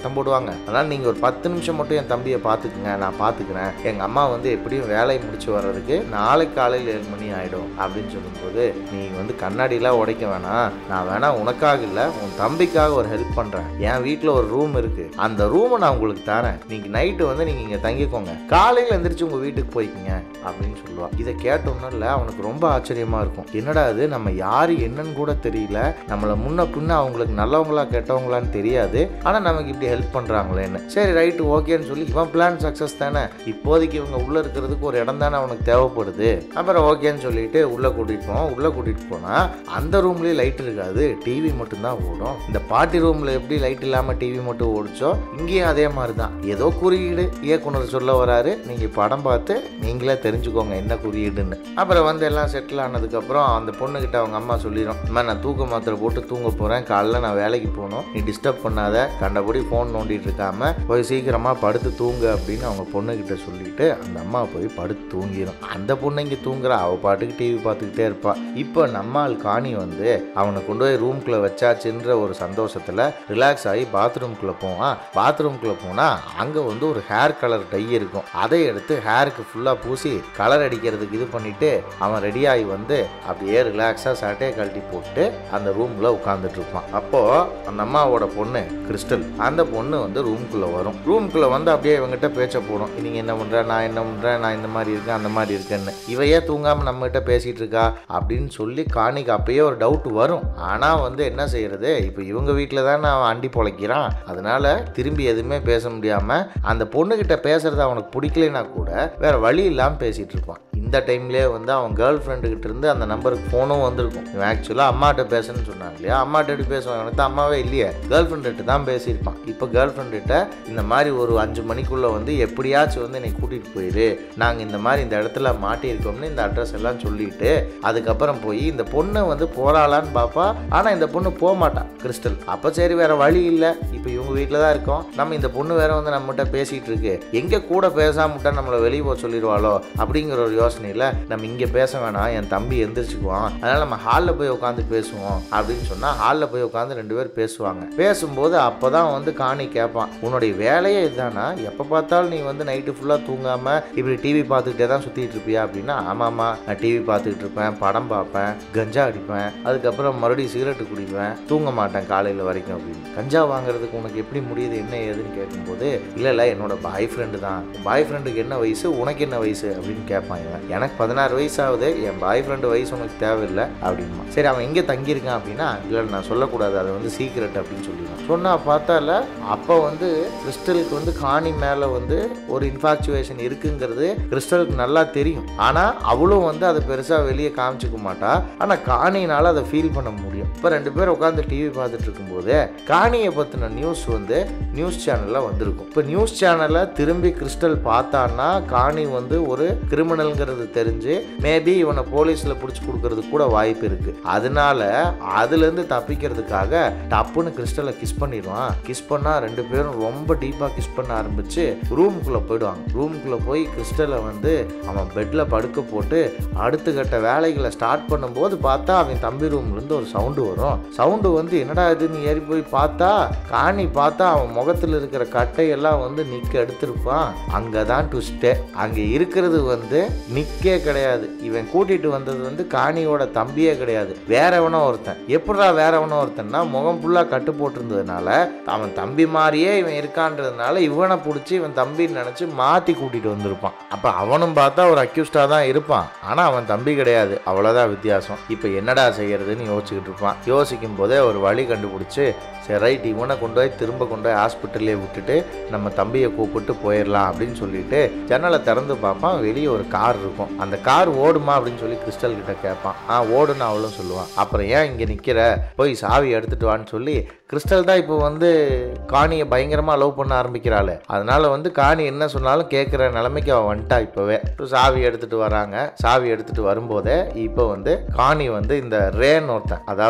சத்தம் போடுவாங்க அதனால் நீங்கள் ஒரு பத்து நிமிஷம் மட்டும் என் தம்பியை பார்த்துக்குங்க நான் பார்த்துக்கிறேன் எங்கள் அம்மா வந்து எப்படியும் வேலையை முடிச்சு வர்றதுக்கு நாளை காலையில் ஏழு மணி ஆகிடும் அப்படின்னு சொல்லும்போது நீ வந்து கண்ணாடிலாம் உடைக்க வேணாம் நான் வேணா உனக்காக இல்லை உன் தம்பிக்காக ஒரு ஹெல்ப் பண்ணுறேன் என் வீட்டில் ஒரு ரூம் இருக்குது அந்த ரூமை நான் உங்களுக்கு தரேன் நீங்கள் நைட்டு வந்து நீங்கள் இங்கே தங்கிக்கோங்க காலையில் எந்திரிச்சு உங்கள் வீட்டுக்கு போய்க்குங்க அப்படின்னு சொல்லுவா இதை கேட்டோம்னா இல்லை அவனுக்கு ரொம்ப ஆச்சரியமாக இருக்கும் என்னடா இது நம்ம யார் என்னன்னு கூட தெரியல நம்மளை முன்ன பின்ன அவங்களுக்கு நல்லவங்களா கெட்டவங்களான்னு தெரியாது ஆனால் நமக்கு இப்படி ஹெல்ப் பண்ணுறாங்களேன்னு சரி ரைட்டு ஓகேன்னு சொல்லி இவன் பிளான் சக்ஸஸ் தானே இப்போதைக்கு இவங்க உள்ளே இருக்கிறதுக்கு ஒரு இடம் தானே அவனுக்கு தேவைப்படுது அப்புறம் ஓகேன்னு சொல்லிட்டு உள்ளே கூட்டிகிட்டு போவோம் உள்ளே கூட்டிகிட்டு போனால் அந்த ரூம்லேயே லைட் இருக்காது டிவி மட்டும்தான் ஓடும் இந்த பாட்டி ரூமில் எப்படி லைட் இல்லாமல் டிவி மட்டும் ஓடிச்சோ இங்கேயும் அதே மாதிரி தான் ஏதோ குறியீடு இயக்குனர் சொல்ல வராரு நீங்கள் படம் பார்த்து நீங்களே தெரிஞ்சுக்கோங்க என்ன குறியீடுன்னு அப்புறம் வந்து எல்லாம் செட்டில் ஆனதுக்கப்புறம் அந்த பொண்ணுக்கிட்ட அவங்க அம்மா சொல்லிடும் அம்மா நான் தூக்க மாத்திரை போட்டு தூங்க போகிறேன் காலைல நான் வேலைக்கு போகணும் நீ டிஸ்டர்ப் பண்ணாத கண்டபடி ஃபோன் நோண்டிட்டு இருக்காம போய் சீக்கிரமாக படுத்து தூங்கு அப்படின்னு அவங்க பொண்ணுக்கிட்ட சொல்லிட்டு அந்த அம்மா போய் படுத்து தூங்கிடும் அந்த பொண்ணு இங்கே தூங்குறா அவள் பாட்டுக்கு டிவி பார்த்துக்கிட்டே இருப்பா இப்போ நம்மால் காணி வந்து அவனை கொண்டு போய் ரூம்குள்ளே வச்சாச்சுன்ற ஒரு சந்தோஷத்தில் ரிலாக்ஸ் ஆகி பாத்ரூம்குள்ளே போவான் பாத்ரூம்குள்ளே போனால் அங்கே வந்து ஒரு ஹேர் கலர் டை இருக்கும் அதை எடுத்து ஹேருக்கு ஃபுல்லாக பூசி கலர் அடிக்கிறதுக்கு இது பண்ணிட்டு அவன் ரெடியாகி வந்து அப்படியே ரிலாக்ஸாக சட்டையை கழட்டி போட்டு அந்த ரூமில் உட்காந்துட்டு இருப்பான் அப்போது அந்த அம்மாவோட பொண்ணு கிறிஸ்டல் அந்த பொண்ணு வந்து ரூம்குள்ளே வரும் ரூம்குள்ளே வந்து அப்படியே இவங்ககிட்ட பேச்ச போடும் நீங்கள் என்ன பண்ணுற நான் என்ன பண்ணுறேன் நான் இந்த மாதிரி இருக்கேன் அந்த மாதிரி இருக்கேன்னு இவையே தூங்காமல் நம்மகிட்ட பேசிகிட்டு இருக்கா அப்படின்னு சொல்லி காணிக்கு அப்பயே ஒரு டவுட் வரும் ஆனால் வந்து என்ன செய்யறது இப்போ இவங்க வீட்டில் தான் அவன் அண்டி பொழைக்கிறான் அதனால திரும்பி எதுவுமே பேச முடியாமல் அந்த பொண்ணுக்கிட்ட பேசுறது அவனுக்கு பிடிக்கலைன்னா கூட வேற வழி இல்லாமல் பேசிகிட்டு இருப்பான் இந்த டைம்லேயே வந்து அவன் கேர்ள் ஃப்ரெண்டுக்கிட்ட இருந்து அந்த நம்பருக்கு ஃபோனும் வந்திருக்கும் இவன் ஆக்சுவலாக அம்மாட்ட பேசுன்னு சொன்னாங்க இல்லையா அம்மாட்ட எப்படி பேசுவான் எனக்கு தான் அம்மாவே இல்லையே கேர்ள் ஃப்ரெண்டுகிட்ட தான் பேசியிருப்பான் இப்போ கேர்ள் ஃப்ரெண்டுகிட்ட இந்த மாதிரி ஒரு அஞ்சு மணிக்குள்ளே வந்து எப்படியாச்சும் வந்து என்னை கூட்டிகிட்டு போயிரு நாங்கள் இந்த மாதிரி இந்த இடத்துல மாட்டியிருக்கோம்னு இந்த அட்ரஸ் எல்லாம் சொல்லிட்டு அதுக்கப்புறம் போய் இந்த பொண்ணை வந்து போகிறாளான்னு பார்ப்பா ஆனால் இந்த பொண்ணு போக மாட்டான் கிறிஸ்டல் அப்போ சரி வேற வழி இல்லை இப்போ இவங்க வீட்டில் தான் இருக்கோம் நம்ம இந்த பொண்ணு வேற வந்து நம்மகிட்ட பேசிகிட்டு இருக்கு எங்கே கூட பேசாம விட்டா நம்மளை வெளியே போக சொல்லிடுவாளோ அப்படிங்கிற ஒரு யோசனையில் நம்ம இங்கே பேச வேணாம் என் தம்பி எந்திரிச்சுக்குவான் அதனால் நம்ம ஹாலில் போய் உட்காந்து பேசுவோம் அப்படின்னு சொன்னால் ஹாலில் போய் உட்காந்து ரெண்டு பேர் பேசுவாங்க பேசும்போது அப்போ தான் வந்து காணி கேட்பான் உன்னுடைய வேலையே இதுதானா எப்போ பார்த்தாலும் நீ வந்து நைட்டு ஃபுல்லாக தூங்காமல் இப்படி டிவி பார்த்துக்கிட்டே தான் சுற்றிட்டு இருப்பியா அப்படின்னா ஆமாம்மா நான் டிவி பார்த்துக்கிட்டு இருப்பேன் படம் பார்ப்பேன் கஞ்சா அடிப்பேன் அதுக்கப்புறம் மறுபடியும் சிகரெட்டு குடிப்பேன் தூங்க மாட்டேன் காலையில் வரைக்கும் அப்படின்னு கஞ்சா வாங்குறதுக்கு உனக்கு எப்படி முடியுது என்ன ஏதுன்னு கேட்கும்போது இல்லை இல்லை என்னோட பாய் ஃப்ரெண்டு தான் பாய் ஃப்ரெண்டுக்கு என்ன வயசு உனக்கு என்ன வயசு அப்படின்னு கேட்பான் இவன் எனக்கு பதினாறு வயசு ஆகுது என் பாய் ஃப்ரெண்டு வயசு உனக்கு தேவையில்லை அப்படிமா சரி அவன் எங்கே தங்கியிருக்கான் அப்படின்னா இல்லை நான் சொல்லக்கூடாது அது வந்து சீக்ரெட் அப்படின்னு சொல்லிடுவான் சொன்னால் பார்த்தால அப்போ வந்து கிறிஸ்டலுக்கு வந்து காணி மேலே வந்து ஒரு இன்ஃபாக்சுவேஷன் இருக்குங்கிறது கிறிஸ்டலுக்கு நல்லா தெரியும் ஆனால் அவளும் வந்து அதை பெருசாக வெளியே காமிச்சிக்க மாட்டா ஆனால் காணினால் அதை ஃபீல் பண்ண முடியும் இப்போ ரெண்டு பேரும் உட்காந்து டிவி பார்த்துட்டு இருக்கும்போது காணியை பற்றின நியூஸ் வந்து நியூஸ் சேனலில் வந்திருக்கும் இப்போ நியூஸ் சேனலை திரும்பி கிறிஸ்டல் பார்த்தான்னா காணி வந்து ஒரு கிரிமினல்ங்கிறது தெரிஞ்சு மேபி இவனை போலீஸில் பிடிச்சி கொடுக்கறதுக்கு கூட வாய்ப்பு இருக்கு அதனால அதுலேருந்து தப்பிக்கிறதுக்காக டப்புன்னு கிறிஸ்டலை கிஸ் பண்ணிடுவான் கிஸ் பண்ணால் ரெண்டு பேரும் ரொம்ப டீப்பாக கிஸ் பண்ண ஆரம்பிச்சு ரூமுக்குள்ளே போயிடுவாங்க ரூமுக்குள்ளே போய் கிறிஸ்டலை வந்து அவன் பெட்டில் படுக்க போட்டு அடுத்த கட்ட வேலைகளை ஸ்டார்ட் பண்ணும்போது பார்த்தா அவன் தம்பி ரூம்லேருந்து ஒரு சவுண்டு வரும் சவுண்டு வந்து என்னடா இதுன்னு ஏறி போய் பார்த்தா காணி பார்த்தா அவன் முகத்தில் இருக்கிற கட்டையெல்லாம் வந்து நிக்க எடுத்திருப்பான் அங்கே தான் ட்விஸ்ட்டே அங்கே இருக்கிறது வந்து நிக்கே கிடையாது இவன் கூட்டிட்டு வந்தது வந்து காணியோட தம்பியே கிடையாது வேறவனோ ஒருத்தன் எப்படா வேறவனோ ஒருத்தன்னா முகம் ஃபுல்லாக கட்டு போட்டிருந்ததுனால அவன் தம்பி மாதிரியே இவன் இருக்கான்றதுனால இவனை பிடிச்சி இவன் தம்பின்னு நினச்சி மாற்றி கூட்டிட்டு வந்திருப்பான் அப்போ அவனும் பார்த்தா ஒரு அக்யூஸ்டாக தான் இருப்பான் ஆனால் அவன் தம்பி கிடையாது அவ்வளோதான் வித்தியாசம் இப்போ என்னடா செய்யறதுன்னு யோசிச்சுக்கிட்டு இருப்பான் யோசிக்கும் போதே ஒரு வழி கண்டுபிடிச்சி சரி ரைட் இவனை கொண்டு போய் திரும்ப கொண்டு போய் ஹாஸ்பிட்டல்லே விட்டுட்டு நம்ம தம்பியை கூப்பிட்டு போயிடலாம் அப்படின்னு சொல்லிட்டு ஜன்னலை திறந்து பார்ப்பான் வெளியே ஒரு கார் இருக்கும் அந்த கார் ஓடுமா அப்படின்னு சொல்லி கிறிஸ்டல் கிட்ட கேட்பான் ஆ ஓடுன்னு அவளும் சொல்லுவான் அப்புறம் ஏன் இங்கே நிற்கிற போய் சாவி எடுத்துட்டு வான்னு சொல்லி கிறிஸ்டல் தான் இப்போ வந்து காணியை பயங்கரமாக லவ் பண்ண ஆரம்பிக்கிறாள் அதனால வந்து காணி என்ன சொன்னாலும் கேட்குற நிலைமைக்கு அவன் வந்துட்டா இப்போவே இப்போ சாவி எடுத்துட்டு வராங்க சாவி எடுத்துட்டு வரும்போதே இப்போ வந்து காணி வந்து இந்த ரேன் ஒருத்தன் அதாவது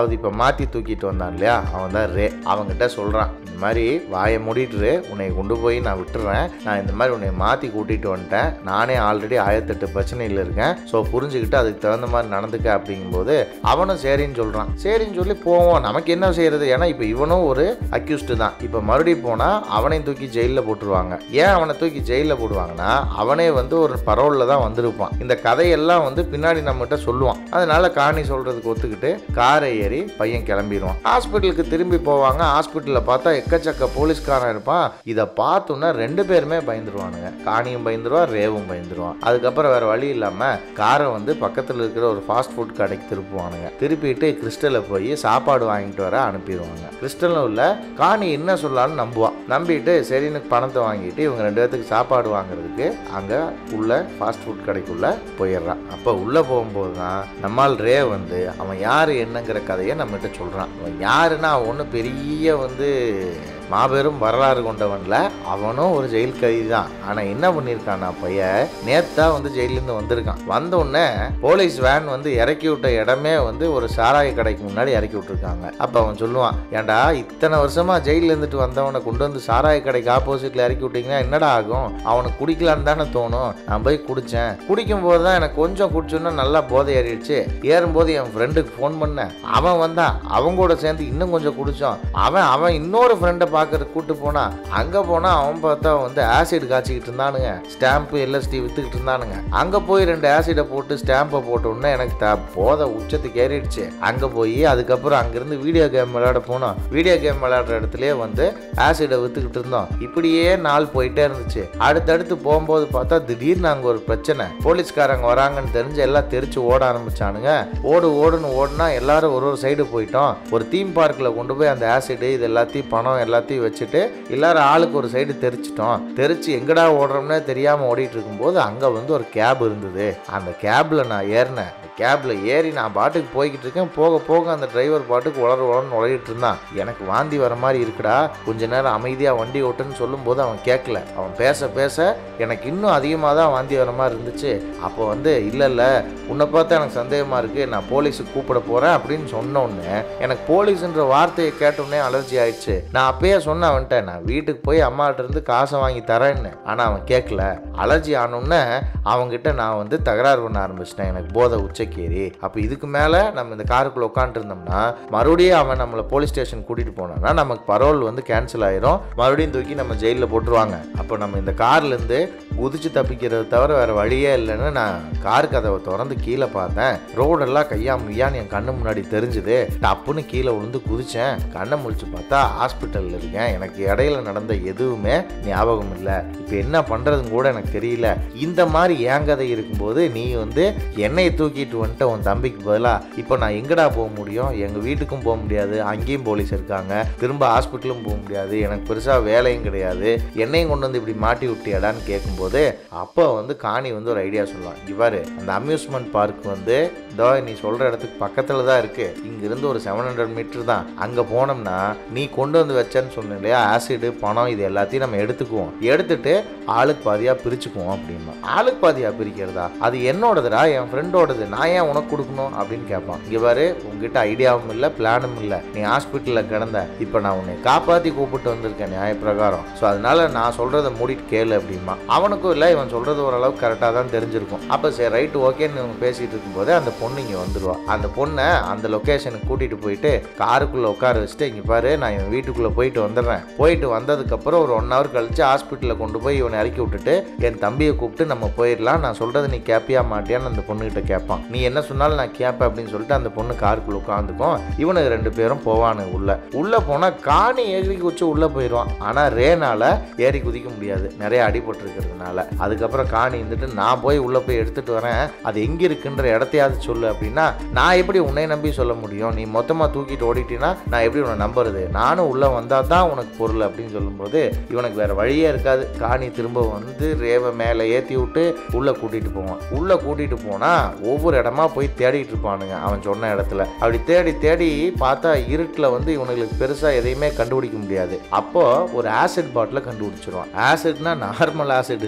அதாவது இப்போ மாற்றி தூக்கிட்டு வந்தான் இல்லையா அவன் தான் ரே அவன்கிட்ட சொல்கிறான் இந்த மாதிரி வாயை மூடிட்டு உன்னை கொண்டு போய் நான் விட்டுறேன் நான் இந்த மாதிரி உன்னை மாற்றி கூட்டிகிட்டு வந்துட்டேன் நானே ஆல்ரெடி ஆயிரத்தெட்டு பிரச்சனையில் இருக்கேன் ஸோ புரிஞ்சுக்கிட்டு அதுக்கு தகுந்த மாதிரி நடந்துக்க அப்படிங்கும்போது அவனும் சரின்னு சொல்கிறான் சரின்னு சொல்லி போவோம் நமக்கு என்ன செய்யறது ஏன்னா இப்போ இவனும் ஒரு அக்யூஸ்டு தான் இப்போ மறுபடியும் போனால் அவனையும் தூக்கி ஜெயிலில் போட்டுருவாங்க ஏன் அவனை தூக்கி ஜெயிலில் போடுவாங்கன்னா அவனே வந்து ஒரு பரோலில் தான் வந்திருப்பான் இந்த கதையெல்லாம் வந்து பின்னாடி நம்மகிட்ட சொல்லுவான் அதனால காணி சொல்றதுக்கு ஒத்துக்கிட்டு காரை ஏறி பையன் கிளம்பிடுவான் ஹாஸ்பிட்டலுக்கு திரும்பி போவாங்க ஹாஸ்பிட்டலில் பார்த்தா எக்கச்சக்க போலீஸ்காரன் இருப்பான் இதை பார்த்தோன்னா ரெண்டு பேருமே பயந்துருவானுங்க காணியும் பயந்துருவான் ரேவும் பயந்துருவான் அதுக்கப்புறம் வேற வழி இல்லாமல் காரை வந்து பக்கத்தில் இருக்கிற ஒரு ஃபாஸ்ட் ஃபுட் கடைக்கு திருப்புவானுங்க திருப்பிட்டு கிறிஸ்டலை போய் சாப்பாடு வாங்கிட்டு வர அனுப்பிடுவாங்க கிறிஸ்டலும் இல்லை காணி என்ன சொல்லலாம்னு நம்புவான் நம்பிட்டு சரின்னு பணத்தை வாங்கிட்டு இவங்க ரெண்டு பேர்த்துக்கு சாப்பாடு வாங்குறதுக்கு அங்கே உள்ள ஃபாஸ்ட் ஃபுட் கடைக்குள்ள போயிடுறான் அப்போ உள்ளே போகும்போது தான் நம்மால் ரே வந்து அவன் யார் என்னங்கிற கதையை நம்மகிட்ட சொல்கிறான் அவன் யாருன்னா அவன் ஒன்றும் பெரிய வந்து மாபெரும் வரலாறு கொண்டவன்ல அவனும் ஒரு ஜெயில் கைதி தான் ஆனால் என்ன பண்ணியிருக்கான்னா பையன் நேத்தா வந்து ஜெயிலேருந்து வந்திருக்கான் வந்த உடனே போலீஸ் வேன் வந்து இறக்கி விட்ட இடமே வந்து ஒரு சாராய கடைக்கு முன்னாடி இறக்கி விட்டுருக்காங்க அப்போ அவன் சொல்லுவான் ஏன்டா இத்தனை வருஷமா ஜெயிலில் இருந்துட்டு வந்தவனை கொண்டு வந்து சாராய கடைக்கு ஆப்போசிட்ல இறக்கி விட்டீங்கன்னா என்னடா ஆகும் அவனுக்கு குடிக்கலான்னு தானே தோணும் நான் போய் குடித்தேன் குடிக்கும் போது தான் எனக்கு கொஞ்சம் குடிச்சோன்னா நல்லா போதை ஏறிடுச்சு ஏறும்போது என் ஃப்ரெண்டுக்கு ஃபோன் பண்ணேன் அவன் வந்தான் அவங்க கூட சேர்ந்து இன்னும் கொஞ்சம் குடிச்சோம் அவன் அவன் இன்னொரு ஃப்ரெண்டை பார்க்கறதுக்கு கூட்டு போனான் அங்கே போனால் அவன் பார்த்தா வந்து ஆசிட் காய்ச்சிக்கிட்டு இருந்தானுங்க ஸ்டாம்ப்பு எல்எஸ்டி வித்துக்கிட்டு இருந்தானுங்க அங்கே போய் ரெண்டு ஆசிடை போட்டு ஸ்டாம்பை போட்ட உடனே எனக்கு த போதை உச்சத்துக்கு ஏறிடுச்சு அங்கே போய் அதுக்கப்புறம் அங்கேருந்து வீடியோ கேம் விளையாட போனோம் வீடியோ கேம் விளையாடுற இடத்துலயே வந்து ஆசிடை வித்துக்கிட்டு இருந்தோம் இப்படியே நாள் போயிட்டே இருந்துச்சு அடுத்தடுத்து போகும்போது பார்த்தா திடீர்னு அங்கே ஒரு பிரச்சனை போலீஸ்காரங்க வராங்கன்னு தெரிஞ்சு எல்லாம் தெரிச்சு ஓட ஆரம்பிச்சானுங்க ஓடு ஓடுன்னு ஓடுனா எல்லாரும் ஒரு ஒரு சைடு போயிட்டோம் ஒரு தீம் பார்க்கில் கொண்டு போய் அந்த ஆசிடு இது எல்லாத்தையும் பணம் எல்லாத்தையும் வச்சுட்டு எல்லாரும் ஆளுக்கு ஒரு சைடு தெரிச்சிட்டோம் தெரிச்சு எங்கடா ஓடுறோம்னே தெரியாமல் ஓடிட்டு இருக்கும்போது அங்கே வந்து ஒரு கேப் இருந்தது அந்த கேபில் நான் ஏறினேன் கேபில் ஏறி நான் பாட்டுக்கு போய்கிட்டு இருக்கேன் போக போக அந்த டிரைவர் பாட்டுக்கு உளர உளர்னு உழையிட்டு இருந்தான் எனக்கு வாந்தி வர மாதிரி இருக்குடா கொஞ்ச நேரம் அமைதியாக வண்டி ஓட்டுன்னு சொல்லும்போது அவன் கேட்கல அவன் பேச பேச எனக்கு இன்னும் அதிகமாக தான் வாந்தி வர மாதிரி இருந்துச்சு அப்போ வந்து இல்லை இல்லை உன்னை பார்த்தா எனக்கு சந்தேகமாக இருக்குது நான் போலீஸுக்கு கூப்பிட போகிறேன் அப்படின்னு சொன்ன உடனே எனக்கு போலீஸுன்ற வார்த்தையை கேட்டோடனே அலர்ஜி ஆயிடுச்சு நான் அப்பயே சொன்னேன் அவன்கிட்ட நான் வீட்டுக்கு போய் அம்மாட்ட இருந்து காசை வாங்கி தரேன்னு ஆனால் அவன் கேட்கல அலர்ஜி ஆனோடனே அவன்கிட்ட நான் வந்து தகராறு பண்ண ஆரம்பிச்சிட்டேன் எனக்கு போதை உச்சக்கேறி அப்போ இதுக்கு மேலே நம்ம இந்த காருக்குள்ளே உட்காந்துருந்தோம்னா மறுபடியும் அவன் நம்மளை போலீஸ் ஸ்டேஷன் கூட்டிகிட்டு போனான்னா நமக்கு பரோல் வந்து கேன்சல் ஆயிரும் மறுபடியும் தூக்கி நம்ம ஜெயிலில் போட்டுருவாங்க அப்போ நம்ம இந்த கார்லேருந்து குதிச்சு தப்பிக்கிறத தவிர வேற வழியே இல்லைன்னு நான் கார் கதவை திறந்து கீழே பார்த்தேன் ரோடெல்லாம் கையா முய்யான்னு என் கண்ணு முன்னாடி தெரிஞ்சுது டப்புன்னு கீழே விழுந்து குதிச்சேன் கண்ணை முழிச்சு பார்த்தா ஹாஸ்பிட்டலில் இருக்கேன் எனக்கு இடையில நடந்த எதுவுமே ஞாபகம் இல்லை இப்போ என்ன பண்ணுறதுன்னு கூட எனக்கு தெரியல இந்த மாதிரி என் கதை இருக்கும்போது நீ வந்து என்னையை தூக்கிட்டு வந்துட்டு உன் தம்பிக்கு பதிலாக இப்போ நான் எங்கடா போக முடியும் எங்கள் வீட்டுக்கும் போக முடியாது அங்கேயும் போலீஸ் இருக்காங்க திரும்ப ஹாஸ்பிட்டலும் போக முடியாது எனக்கு பெருசாக வேலையும் கிடையாது என்னையும் கொண்டு வந்து இப்படி மாட்டி விட்டியாடான்னு கேட்கும்போது அப்போ வந்து காணி வந்து ஒரு ஐடியா சொல்லுவான் இவ்வாறு அந்த அம்யூஸ்மெண்ட் பார்க் வந்து இதோ நீ சொல்கிற இடத்துக்கு பக்கத்தில் தான் இருக்குது இங்கிருந்து ஒரு செவன் ஹண்ட்ரட் மீட்டர் தான் அங்கே போனோம்னா நீ கொண்டு வந்து வச்சேன்னு சொன்ன இல்லையா ஆசிடு பணம் இது எல்லாத்தையும் நம்ம எடுத்துக்குவோம் எடுத்துட்டு ஆளுக்கு பாதியாக பிரிச்சுக்குவோம் அப்படின்னா ஆளுக்கு பாதியாக பிரிக்கிறதா அது என்னோடதுடா என் ஃப்ரெண்டோடது நான் ஏன் உனக்கு கொடுக்கணும் அப்படின்னு கேட்பான் இங்கே பாரு உங்ககிட்ட ஐடியாவும் இல்லை பிளானும் இல்லை நீ ஹாஸ்பிட்டலில் கிடந்த இப்போ நான் உன்னை காப்பாற்றி கூப்பிட்டு வந்திருக்கேன் நியாயப்பிரகாரம் ஸோ அதனால நான் சொல்கிறத மூடிட்டு கேளு அப்படிமா அவனுக்கும் இல்லை இவன் சொல்கிறது ஓரளவுக்கு கரெக்டாக தான் தெரிஞ்சிருக்கும் அப்போ சரி ரைட்டு ஓகேன்னு இவங்க பேசிகிட்டு இருக்கும்போது அந்த பொண்ணு இங்கே வந்துடுவா அந்த பொண்ணை அந்த லொக்கேஷனுக்கு கூட்டிகிட்டு போயிட்டு காருக்குள்ளே உட்கார வச்சுட்டு இங்கே பாரு நான் இவன் வீட்டுக்குள்ளே போயிட்டு வந்துடுறேன் போயிட்டு வந்ததுக்கப்புறம் ஒரு ஒன் ஹவர் கழிச்சு ஹாஸ்பிட்டலில் கொண்டு போய் இவனை இறக்கி விட்டுட்டு என் தம்பியை கூப்பிட்டு நம்ம போயிடலாம் நான் சொல்கிறது நீ கேப்பியா மாட்டியான்னு அந்த பொண்ணுகிட்ட கேட்பான் நீ என்ன சொன்னாலும் நான் கேட்பேன் அப்படின்னு சொல்லிட்டு அந்த பொண்ணு காருக்குள்ளே உட்காந்துக்கும் இவனுக்கு ரெண்டு பேரும் போவானு உள்ள உள்ளே போனால் காணி ஏறி குச்சி உள்ளே போயிடுவான் ஆனால் ரேனால ஏறி குதிக்க முடியாது நிறைய அடிபட்டிருக்கிறதுனால அதுக்கப்புறம் காணி இருந்துட்டு நான் போய் உள்ளே போய் எடுத்துட்டு வரேன் அது எங்கே இருக்குன்ற இடத்தையாவது சொல்லு அப்படின்னா நான் எப்படி உன்னை நம்பி சொல்ல முடியும் நீ மொத்தமாக தூக்கிட்டு ஓடிட்டீன்னா நான் எப்படி உன்னை நம்புறது நானும் உள்ளே வந்தால் தான் உனக்கு பொருள் அப்படின்னு சொல்லும்போது இவனுக்கு வேற வழியே இருக்காது காணி திரும்ப வந்து ரேவை மேலே ஏற்றி விட்டு உள்ளே கூட்டிகிட்டு போவான் உள்ளே கூட்டிகிட்டு போனால் ஒவ்வொரு இடமா போய் தேடிட்டு இருப்பானுங்க அவன் சொன்ன இடத்துல அப்படி தேடி தேடி பார்த்தா இருட்டில் வந்து இவனுங்களுக்கு பெருசாக எதையுமே கண்டுபிடிக்க முடியாது அப்போ ஒரு ஆசிட் பாட்டிலை கண்டுபிடிச்சிருவான் ஆசிட்னா நார்மல் ஆசிட் இல்லை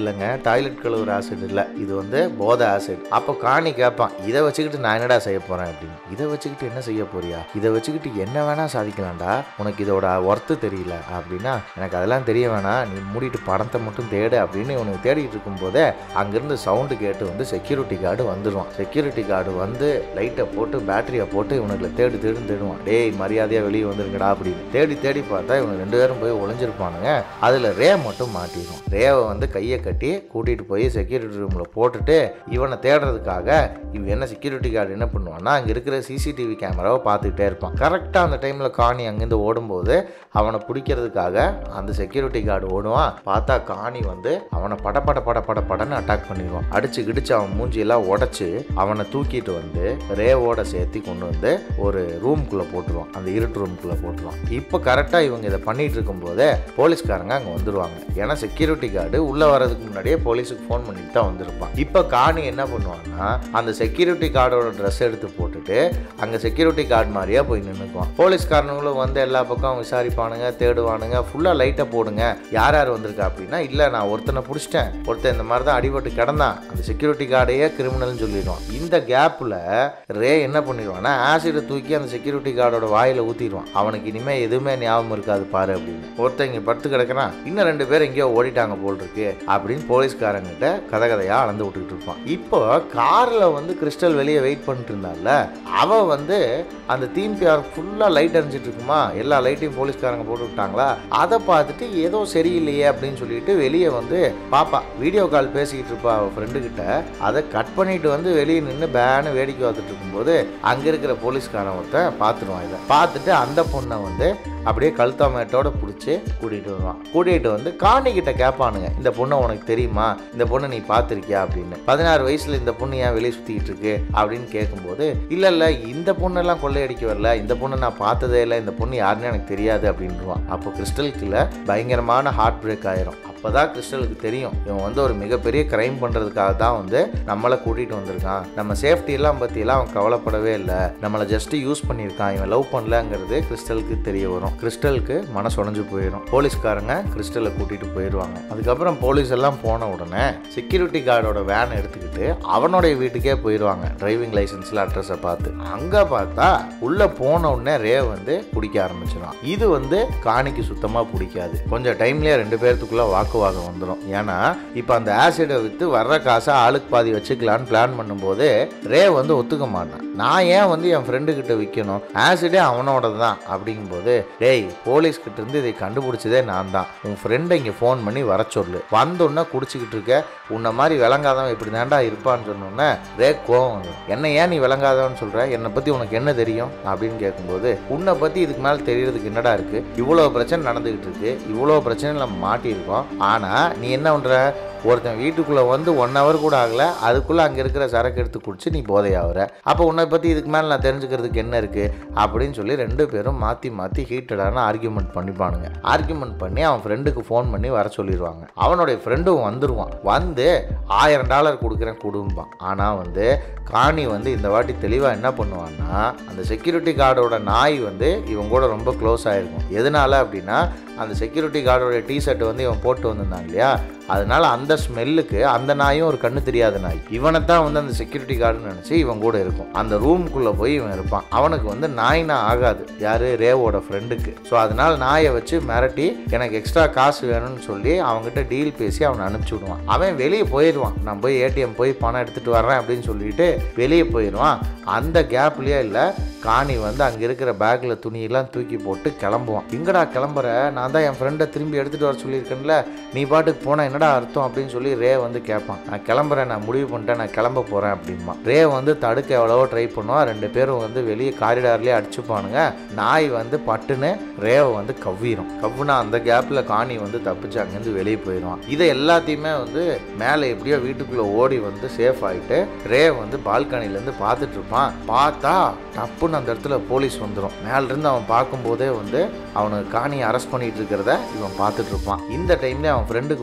இல்லைங்க டாய்லெட் கழுவுற ஆசிட் இல்லை இது வந்து போதை ஆசிட் அப்போ காணி கேட்பான் இதை வச்சுக்கிட்டு நான் என்னடா செய்ய போறேன் அப்படின்னு இதை வச்சுக்கிட்டு என்ன செய்ய போறியா இதை வச்சுக்கிட்டு என்ன வேணா சாதிக்கலாம்டா உனக்கு இதோட ஒர்த்து தெரியல அப்படின்னா எனக்கு அதெல்லாம் தெரிய வேணாம் நீ மூடிட்டு படத்தை மட்டும் தேடு அப்படின்னு இவனுக்கு தேடிட்டு இருக்கும்போதே அங்கிருந்து சவுண்டு கேட்டு வந்து செக்யூரிட்டி கார்டு வந்துடுவான் செக்யூரிட்டி கார்டு வந்து லைட்டை போட்டு பேட்டரியை போட்டு இவனுக்கு தேடி தேடி தேடுவான் டேய் மரியாதையா வெளியே வந்துருங்கடா அப்படின்னு தேடி தேடி பார்த்தா இவங்க ரெண்டு பேரும் போய் ஒளிஞ்சிருப்பானுங்க அதுல ரே மட்டும் மாட்டிடும் ரேவை வந்து கையை கட்டி கூட்டிட்டு போய் செக்யூரிட்டி ரூம்ல போட்டுட்டு இவனை தேடுறதுக்காக இவன் என்ன செக்யூரிட்டி கார்டு என்ன பண்ணுவான்னா அங்க இருக்கிற சிசிடிவி கேமராவை பார்த்துக்கிட்டே இருப்பான் கரெக்டா அந்த டைம்ல காணி அங்கிருந்து ஓடும்போது அவனை பிடிக்கிறதுக்காக அந்த செக்யூரிட்டி கார்டு ஓடுவான் பார்த்தா காணி வந்து அவனை பட பட பட பட படன்னு அட்டாக் பண்ணிடுவான் அடிச்சு கிடிச்சு அவன் மூஞ்சியெல்லாம் உடைச்சு அவனை தூக்கிட்டு வந்து ரேவோட சேர்த்து கொண்டு வந்து ஒரு ரூம்குள்ள போட்டுருவான் அந்த இருட்டு ரூம்குள்ள போட்டுருவான் இப்போ கரெக்டா இவங்க இதை பண்ணிட்டு இருக்கும்போதே போலீஸ்காரங்க அங்க வந்துருவாங்க ஏன்னா செக்யூரிட்டி கார்டு உள்ள வர்றதுக்கு முன்னாடியே போலீஸுக்கு ஃபோன் பண்ணிட்டு தான் வந்திருப்பான் இப்போ காணி என்ன பண்ணுவான்னா அந்த செக்யூரிட்டி கார்டோட ட்ரெஸ் எடுத்து போட்டுட்டு அங்க செக்யூரிட்டி கார்டு மாதிரியே போய் நின்றுக்குவான் போலீஸ்காரனுங்களும் வந்து எல்லா பக்கம் விசாரிப்பானுங்க தேடுவானுங்க ஃபுல்லா லைட்டை போடுங்க யார் யார் வந்திருக்கா அப்படின்னா இல்ல நான் ஒருத்தனை பிடிச்சிட்டேன் ஒருத்தன் இந்த மாதிரி தான் அடிபட்டு கிடந்தான் அந்த செக்யூரிட்டி கார்டையே கிரிமினல்னு சொல்லிடுவான் இந்த கேப்ல ரே என்ன பண்ணிடுவான்னா ஆசிடை தூக்கி அந்த செக்யூரிட்டி கார்டோட வாயில ஊத்திடுவான் அவனுக்கு இனிமே எதுவுமே ஞாபகம் இருக்காது பாரு அப்படின்னு ஒருத்தன் இங்க படுத்து கிடக்குறான் இன்னும் ரெண்டு பேர் எங்கேயோ ஓடிட்டாங்க போல் இருக்கு அப்படின்னு போலீஸ்காரங்கிட்ட கதை கதையா அளந்து விட்டுக்கிட்டு இருப்பான் இப்போ கார்ல வந்து கிறிஸ்டல் வெளியே வெயிட் பண்ணிட்டு இருந்தால அவ வந்து அந்த தீம் பியார் ஃபுல்லா லைட் எரிஞ்சிட்டு இருக்குமா எல்லா லைட்டையும் போலீஸ்காரங்க போட்டு விட்டாங்களா அதை பார்த்துட்டு ஏதோ சரியில்லையே அப்படின்னு சொல்லிட்டு வெளியே வந்து பாப்பா வீடியோ கால் பேசிக்கிட்டு இருப்பா அவள் ஃப்ரெண்டு கிட்ட அதை கட் பண்ணிட்டு வந்து வெளியே நின்று பேனு வேடிக்கை பார்த்துட்டு இருக்கும்போது அங்கே இருக்கிற போலீஸ்காரன் ஒருத்தன் பார்த்துருவான் இதை பார்த்துட்டு அந்த பொண்ணை வந்து அப்படியே கழுத்தாமேட்டோட பிடிச்சி கூட்டிகிட்டு வருவான் கூட்டிகிட்டு வந்து காணி கிட்ட கேட்பானுங்க இந்த பொண்ணை உனக்கு தெரியுமா இந்த பொண்ணை நீ பார்த்துருக்கியா அப்படின்னு பதினாறு வயசுல இந்த பொண்ணு ஏன் வெளியே சுற்றிக்கிட்டு இருக்கு அப்படின்னு கேட்கும்போது இல்லை இல்லை இந்த பொண்ணெல்லாம் கொள்ளையடிக்க வரல இந்த பொண்ணை நான் பார்த்ததே இல்லை இந்த பொண்ணு யாருன்னு எனக்கு தெரியாது அப்படின்றான் அப்போ கிறிஸ்டலுக்குள்ள பயங்கரமான ஹார்ட் பிரேக் ஆயிரும் அப்பதான் கிறிஸ்டலுக்கு தெரியும் இவன் வந்து ஒரு மிகப்பெரிய கிரைம் பண்றதுக்காக தான் வந்து நம்மளை கூட்டிட்டு வந்திருக்கான் நம்ம சேஃப்டி எல்லாம் பத்தி எல்லாம் அவன் கவலைப்படவே இல்லை நம்மளை ஜஸ்ட் யூஸ் பண்ணியிருக்கான் இவன் லவ் பண்ணலங்கிறது கிறிஸ்டலுக்கு தெரிய வரும் கிறிஸ்டலுக்கு மனசு உடஞ்சு போயிடும் போலீஸ்காரங்க கிறிஸ்டலை கூட்டிட்டு போயிடுவாங்க அதுக்கப்புறம் போலீஸ் எல்லாம் போன உடனே செக்யூரிட்டி கார்டோட வேன் எடுத்துக்கிட்டு அவனுடைய வீட்டுக்கே போயிடுவாங்க டிரைவிங் லைசன்ஸ்ல அட்ரஸை பார்த்து அங்க பார்த்தா உள்ள போன உடனே ரே வந்து குடிக்க ஆரம்பிச்சிடும் இது வந்து காணிக்கு சுத்தமா பிடிக்காது கொஞ்சம் டைம்லயே ரெண்டு பேர்த்துக்குள்ள வாக்குவாதம் வந்துடும் ஏன்னா இப்போ அந்த ஆசிடை விற்று வர்ற காசை ஆளுக்கு பாதி வச்சுக்கலான்னு பிளான் பண்ணும்போது ரே வந்து ஒத்துக்க மாட்டான் நான் ஏன் வந்து என் ஃப்ரெண்டு கிட்ட விற்கணும் ஆசிடே அவனோட தான் அப்படிங்கும்போது டேய் போலீஸ் கிட்ட இருந்து இதை கண்டுபிடிச்சதே நான் தான் உன் ஃப்ரெண்டை இங்கே ஃபோன் பண்ணி வர சொல்லு வந்தோன்னே குடிச்சிக்கிட்டு இருக்க உன்னை மாதிரி விளங்காதவன் இப்படி தாண்டா இருப்பான்னு சொன்னோன்னே ரே கோவம் வந்துடும் என்ன ஏன் நீ விளங்காதவன்னு சொல்ற என்னை பற்றி உனக்கு என்ன தெரியும் அப்படின்னு கேட்கும்போது உன்னை பற்றி இதுக்கு மேலே தெரியறதுக்கு என்னடா இருக்கு இவ்வளோ பிரச்சனை நடந்துகிட்டு இருக்கு இவ்வளோ பிரச்சனை நம்ம மாட்டியிருக்கோம் ஆனால் நீ என்ன பண்ணுற ஒருத்தன் வீட்டுக்குள்ளே வந்து ஒன் ஹவர் கூட ஆகல அதுக்குள்ளே அங்கே இருக்கிற சரக்கு எடுத்து குடிச்சு நீ போதையாகிற அப்போ உன்னை பற்றி இதுக்கு மேலே நான் தெரிஞ்சுக்கிறதுக்கு என்ன இருக்குது அப்படின்னு சொல்லி ரெண்டு பேரும் மாற்றி மாற்றி ஹீட்டடான ஆர்கியூமெண்ட் பண்ணிப்பானுங்க ஆர்கியூமெண்ட் பண்ணி அவன் ஃப்ரெண்டுக்கு ஃபோன் பண்ணி வர சொல்லிடுவாங்க அவனுடைய ஃப்ரெண்டும் வந்துடுவான் வந்து ஆயிரம் டாலர் கொடுக்குறேன் கொடும்பான் ஆனால் வந்து காணி வந்து இந்த வாட்டி தெளிவாக என்ன பண்ணுவான்னா அந்த செக்யூரிட்டி கார்டோட நாய் வந்து இவன் கூட ரொம்ப க்ளோஸ் ஆகிருக்கும் எதனால அப்படின்னா அந்த செக்யூரிட்டி கார்டோட டிஷர்ட் வந்து இவன் போட்டு வந்திருந்தான் இல்லையா அதனால அந்த ஸ்மெல்லுக்கு அந்த நாயும் ஒரு கண்ணு தெரியாத நாய் இவனை தான் வந்து அந்த செக்யூரிட்டி கார்டுன்னு நினச்சி இவன் கூட இருக்கும் அந்த ரூமுக்குள்ளே போய் இவன் இருப்பான் அவனுக்கு வந்து நாய்னா ஆகாது யாரு ரேவோட ஃப்ரெண்டுக்கு ஸோ அதனால நாயை வச்சு மிரட்டி எனக்கு எக்ஸ்ட்ரா காசு வேணும்னு சொல்லி அவன்கிட்ட டீல் பேசி அவனை அனுப்பிச்சி விடுவான் அவன் வெளியே போயிடுவான் நான் போய் ஏடிஎம் போய் பணம் எடுத்துகிட்டு வர்றேன் அப்படின்னு சொல்லிட்டு வெளியே போயிடுவான் அந்த கேப்லேயே இல்லை காணி வந்து அங்கே இருக்கிற பேக்கில் துணியெல்லாம் தூக்கி போட்டு கிளம்புவான் எங்கடா கிளம்புற நான் தான் என் ஃப்ரெண்டை திரும்பி எடுத்துகிட்டு வர சொல்லியிருக்கேன்ல நீ பாட்டுக்கு போனால் என்னடா அர்த்தம் அப்படின்னு சொல்லி ரே வந்து கேட்பான் நான் கிளம்புறேன் நான் முடிவு பண்ணிட்டேன் நான் கிளம்ப போகிறேன் அப்படிமா ரே வந்து தடுக்க எவ்வளவோ ட்ரை பண்ணுவான் ரெண்டு பேரும் வந்து வெளியே காரிடார்லேயே அடிச்சுப்பானுங்க நாய் வந்து பட்டுன்னு ரேவை வந்து கவ்விரும் கவ்வுனா அந்த கேப்பில் காணி வந்து தப்பிச்சு அங்கேருந்து வெளியே போயிடுவான் இதை எல்லாத்தையுமே வந்து மேலே எப்படியோ வீட்டுக்குள்ளே ஓடி வந்து சேஃப் ஆகிட்டு ரே வந்து பால்கனிலேருந்து பார்த்துட்டு இருப்பான் பார்த்தா டப்புன்னு அந்த இடத்துல போலீஸ் வந்துடும் மேலிருந்து அவன் பார்க்கும்போதே வந்து அவனுக்கு காணியை அரெஸ்ட் பண்ணிட்டு இருக்கிறத இவன் பார்த்துட்டு இருப்பான் இந்த டைம்ல அவன் ஃப்ரெண்டுக்கு ஃபோன் பண்ண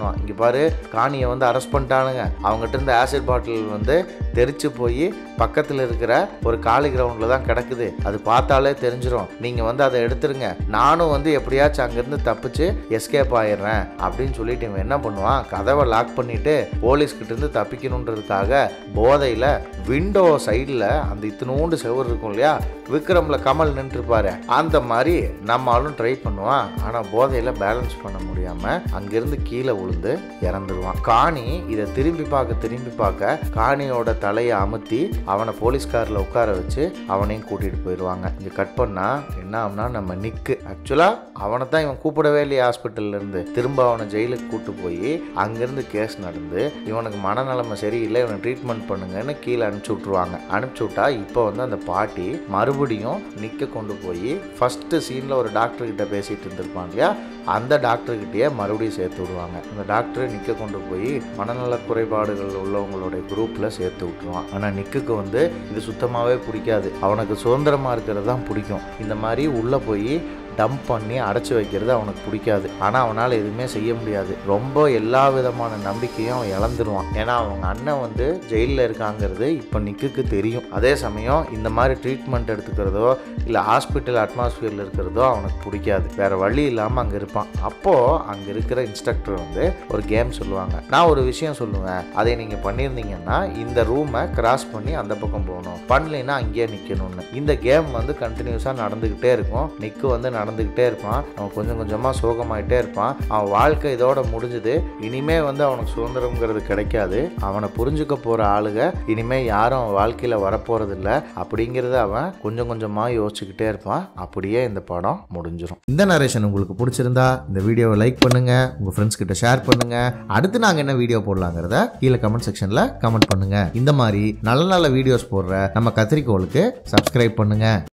பண்ணுவான் இங்கே பாரு காணியை வந்து அரெஸ்ட் பண்ணிட்டானுங்க அவங்ககிட்ட இருந்த ஆசிட் பாட்டில் வந்து தெரிச்சு போய் பக்கத்தில் இருக்கிற ஒரு காலி கிரவுண்டில் தான் கிடக்குது அது பார்த்தாலே தெரிஞ்சிடும் நீங்கள் வந்து அதை எடுத்துருங்க நானும் வந்து எப்படியாச்சும் அங்கேருந்து தப்பிச்சு எஸ்கேப் ஆயிடுறேன் அப்படின்னு சொல்லிட்டு இவன் என்ன பண்ணுவான் கதவை லாக் பண்ணிட்டு போலீஸ்கிட்ட இருந்து தப்பிக்கணுன்றதுக்காக போதையில் விண்டோ சைடில் அந்த இத்தினூண்டு செவர் இருக்கும் இல்லையா விக்ரம்ல கமல் நின்றுருப்பாரு அந்த மாதிரி நம்மளும் ட்ரை பண்ணுவான் ஆனால் போதையில் பேலன்ஸ் பண்ண முடியாமல் அங்கிருந்து கீழே விழுந்து இறந்துருவான் காணி இதை திரும்பி பார்க்க திரும்பி பார்க்க காணியோட தலையை அமுத்தி அவனை போலீஸ் காரில் உட்கார வச்சு அவனையும் கூட்டிகிட்டு போயிடுவாங்க இங்கே கட் பண்ணா என்ன ஆகும்னா நம்ம நிக்கு ஆக்சுவலாக அவனை தான் இவன் கூப்பிடவே இல்லையா ஹாஸ்பிட்டல்ல இருந்து திரும்ப அவனை ஜெயிலுக்கு கூட்டு போய் அங்கேருந்து கேஸ் நடந்து இவனுக்கு மனநலமை சரியில்லை இவனை ட்ரீட்மெண்ட் பண்ணுங்கன்னு கீழே அனுப்பிச்சி விட்ருவாங்க அனுப்பிச்சி விட்டா இப்போ வந்து அந்த பாட்டி மறுபடியும் நிக்க கொண்டு போய் ஃபர்ஸ்ட் சீனில் ஒரு டாக்டர் கிட்ட பேசிட்டு இருந்திருப்பான் இல்லையா அந்த டாக்டர்கிட்டயே மறுபடியும் சேர்த்து விடுவாங்க அந்த டாக்டர் நிக்க கொண்டு போய் மனநல குறைபாடுகள் உள்ளவங்களுடைய குரூப்பில் சேர்த்து விட்டுருவான் ஆனால் நிக்குக்கு வந்து இது சுத்தமாகவே பிடிக்காது அவனுக்கு சுதந்திரமாக இருக்கிறது தான் பிடிக்கும் இந்த மாதிரி உள்ளே போய் டம்ப் பண்ணி அடைச்சி வைக்கிறது அவனுக்கு பிடிக்காது ஆனால் அவனால் எதுவுமே செய்ய முடியாது ரொம்ப எல்லா விதமான நம்பிக்கையும் அவன் இழந்துருவான் ஏன்னா அவங்க அண்ணன் வந்து ஜெயிலில் இருக்காங்கிறது இப்போ நிக்குக்கு தெரியும் அதே சமயம் இந்த மாதிரி ட்ரீட்மெண்ட் எடுத்துக்கிறதோ இல்லை ஹாஸ்பிட்டல் அட்மாஸ்பியரில் இருக்கிறதோ அவனுக்கு பிடிக்காது வேற வழி இல்லாமல் அங்கே இருப்பான் அப்போது அங்கே இருக்கிற இன்ஸ்ட்ரக்டர் வந்து ஒரு கேம் சொல்லுவாங்க நான் ஒரு விஷயம் சொல்லுவேன் அதை நீங்கள் பண்ணியிருந்தீங்கன்னா இந்த ரூமை கிராஸ் பண்ணி அந்த பக்கம் போகணும் பண்ணலைன்னா அங்கேயே நிற்கணும்னு இந்த கேம் வந்து கண்டினியூஸாக நடந்துக்கிட்டே இருக்கும் நிக்கு வந்து நடந்துக்கிட்டே இருப்பான் அவன் கொஞ்சம் கொஞ்சமாக சோகமாயிட்டே இருப்பான் அவன் வாழ்க்கை இதோட முடிஞ்சுது இனிமே வந்து அவனுக்கு சுதந்திரம்ங்கிறது கிடைக்காது அவனை புரிஞ்சுக்க போகிற ஆளுக இனிமே யாரும் அவன் வாழ்க்கையில் வரப்போறதில்ல அப்படிங்கிறத அவன் கொஞ்சம் கொஞ்சமாக யோசிச்சுக்கிட்டே இருப்பான் அப்படியே இந்த படம் முடிஞ்சிடும் இந்த நரேஷன் உங்களுக்கு பிடிச்சிருந்தா இந்த வீடியோவை லைக் பண்ணுங்க உங்க ஃப்ரெண்ட்ஸ் கிட்ட ஷேர் பண்ணுங்க அடுத்து நாங்க என்ன வீடியோ போடலாங்கிறத கீழே கமெண்ட் செக்ஷன்ல கமெண்ட் பண்ணுங்க இந்த மாதிரி நல்ல நல்ல வீடியோஸ் போடுற நம்ம கத்திரிக்கோளுக்கு சப்ஸ்கிரைப் பண்ணுங்க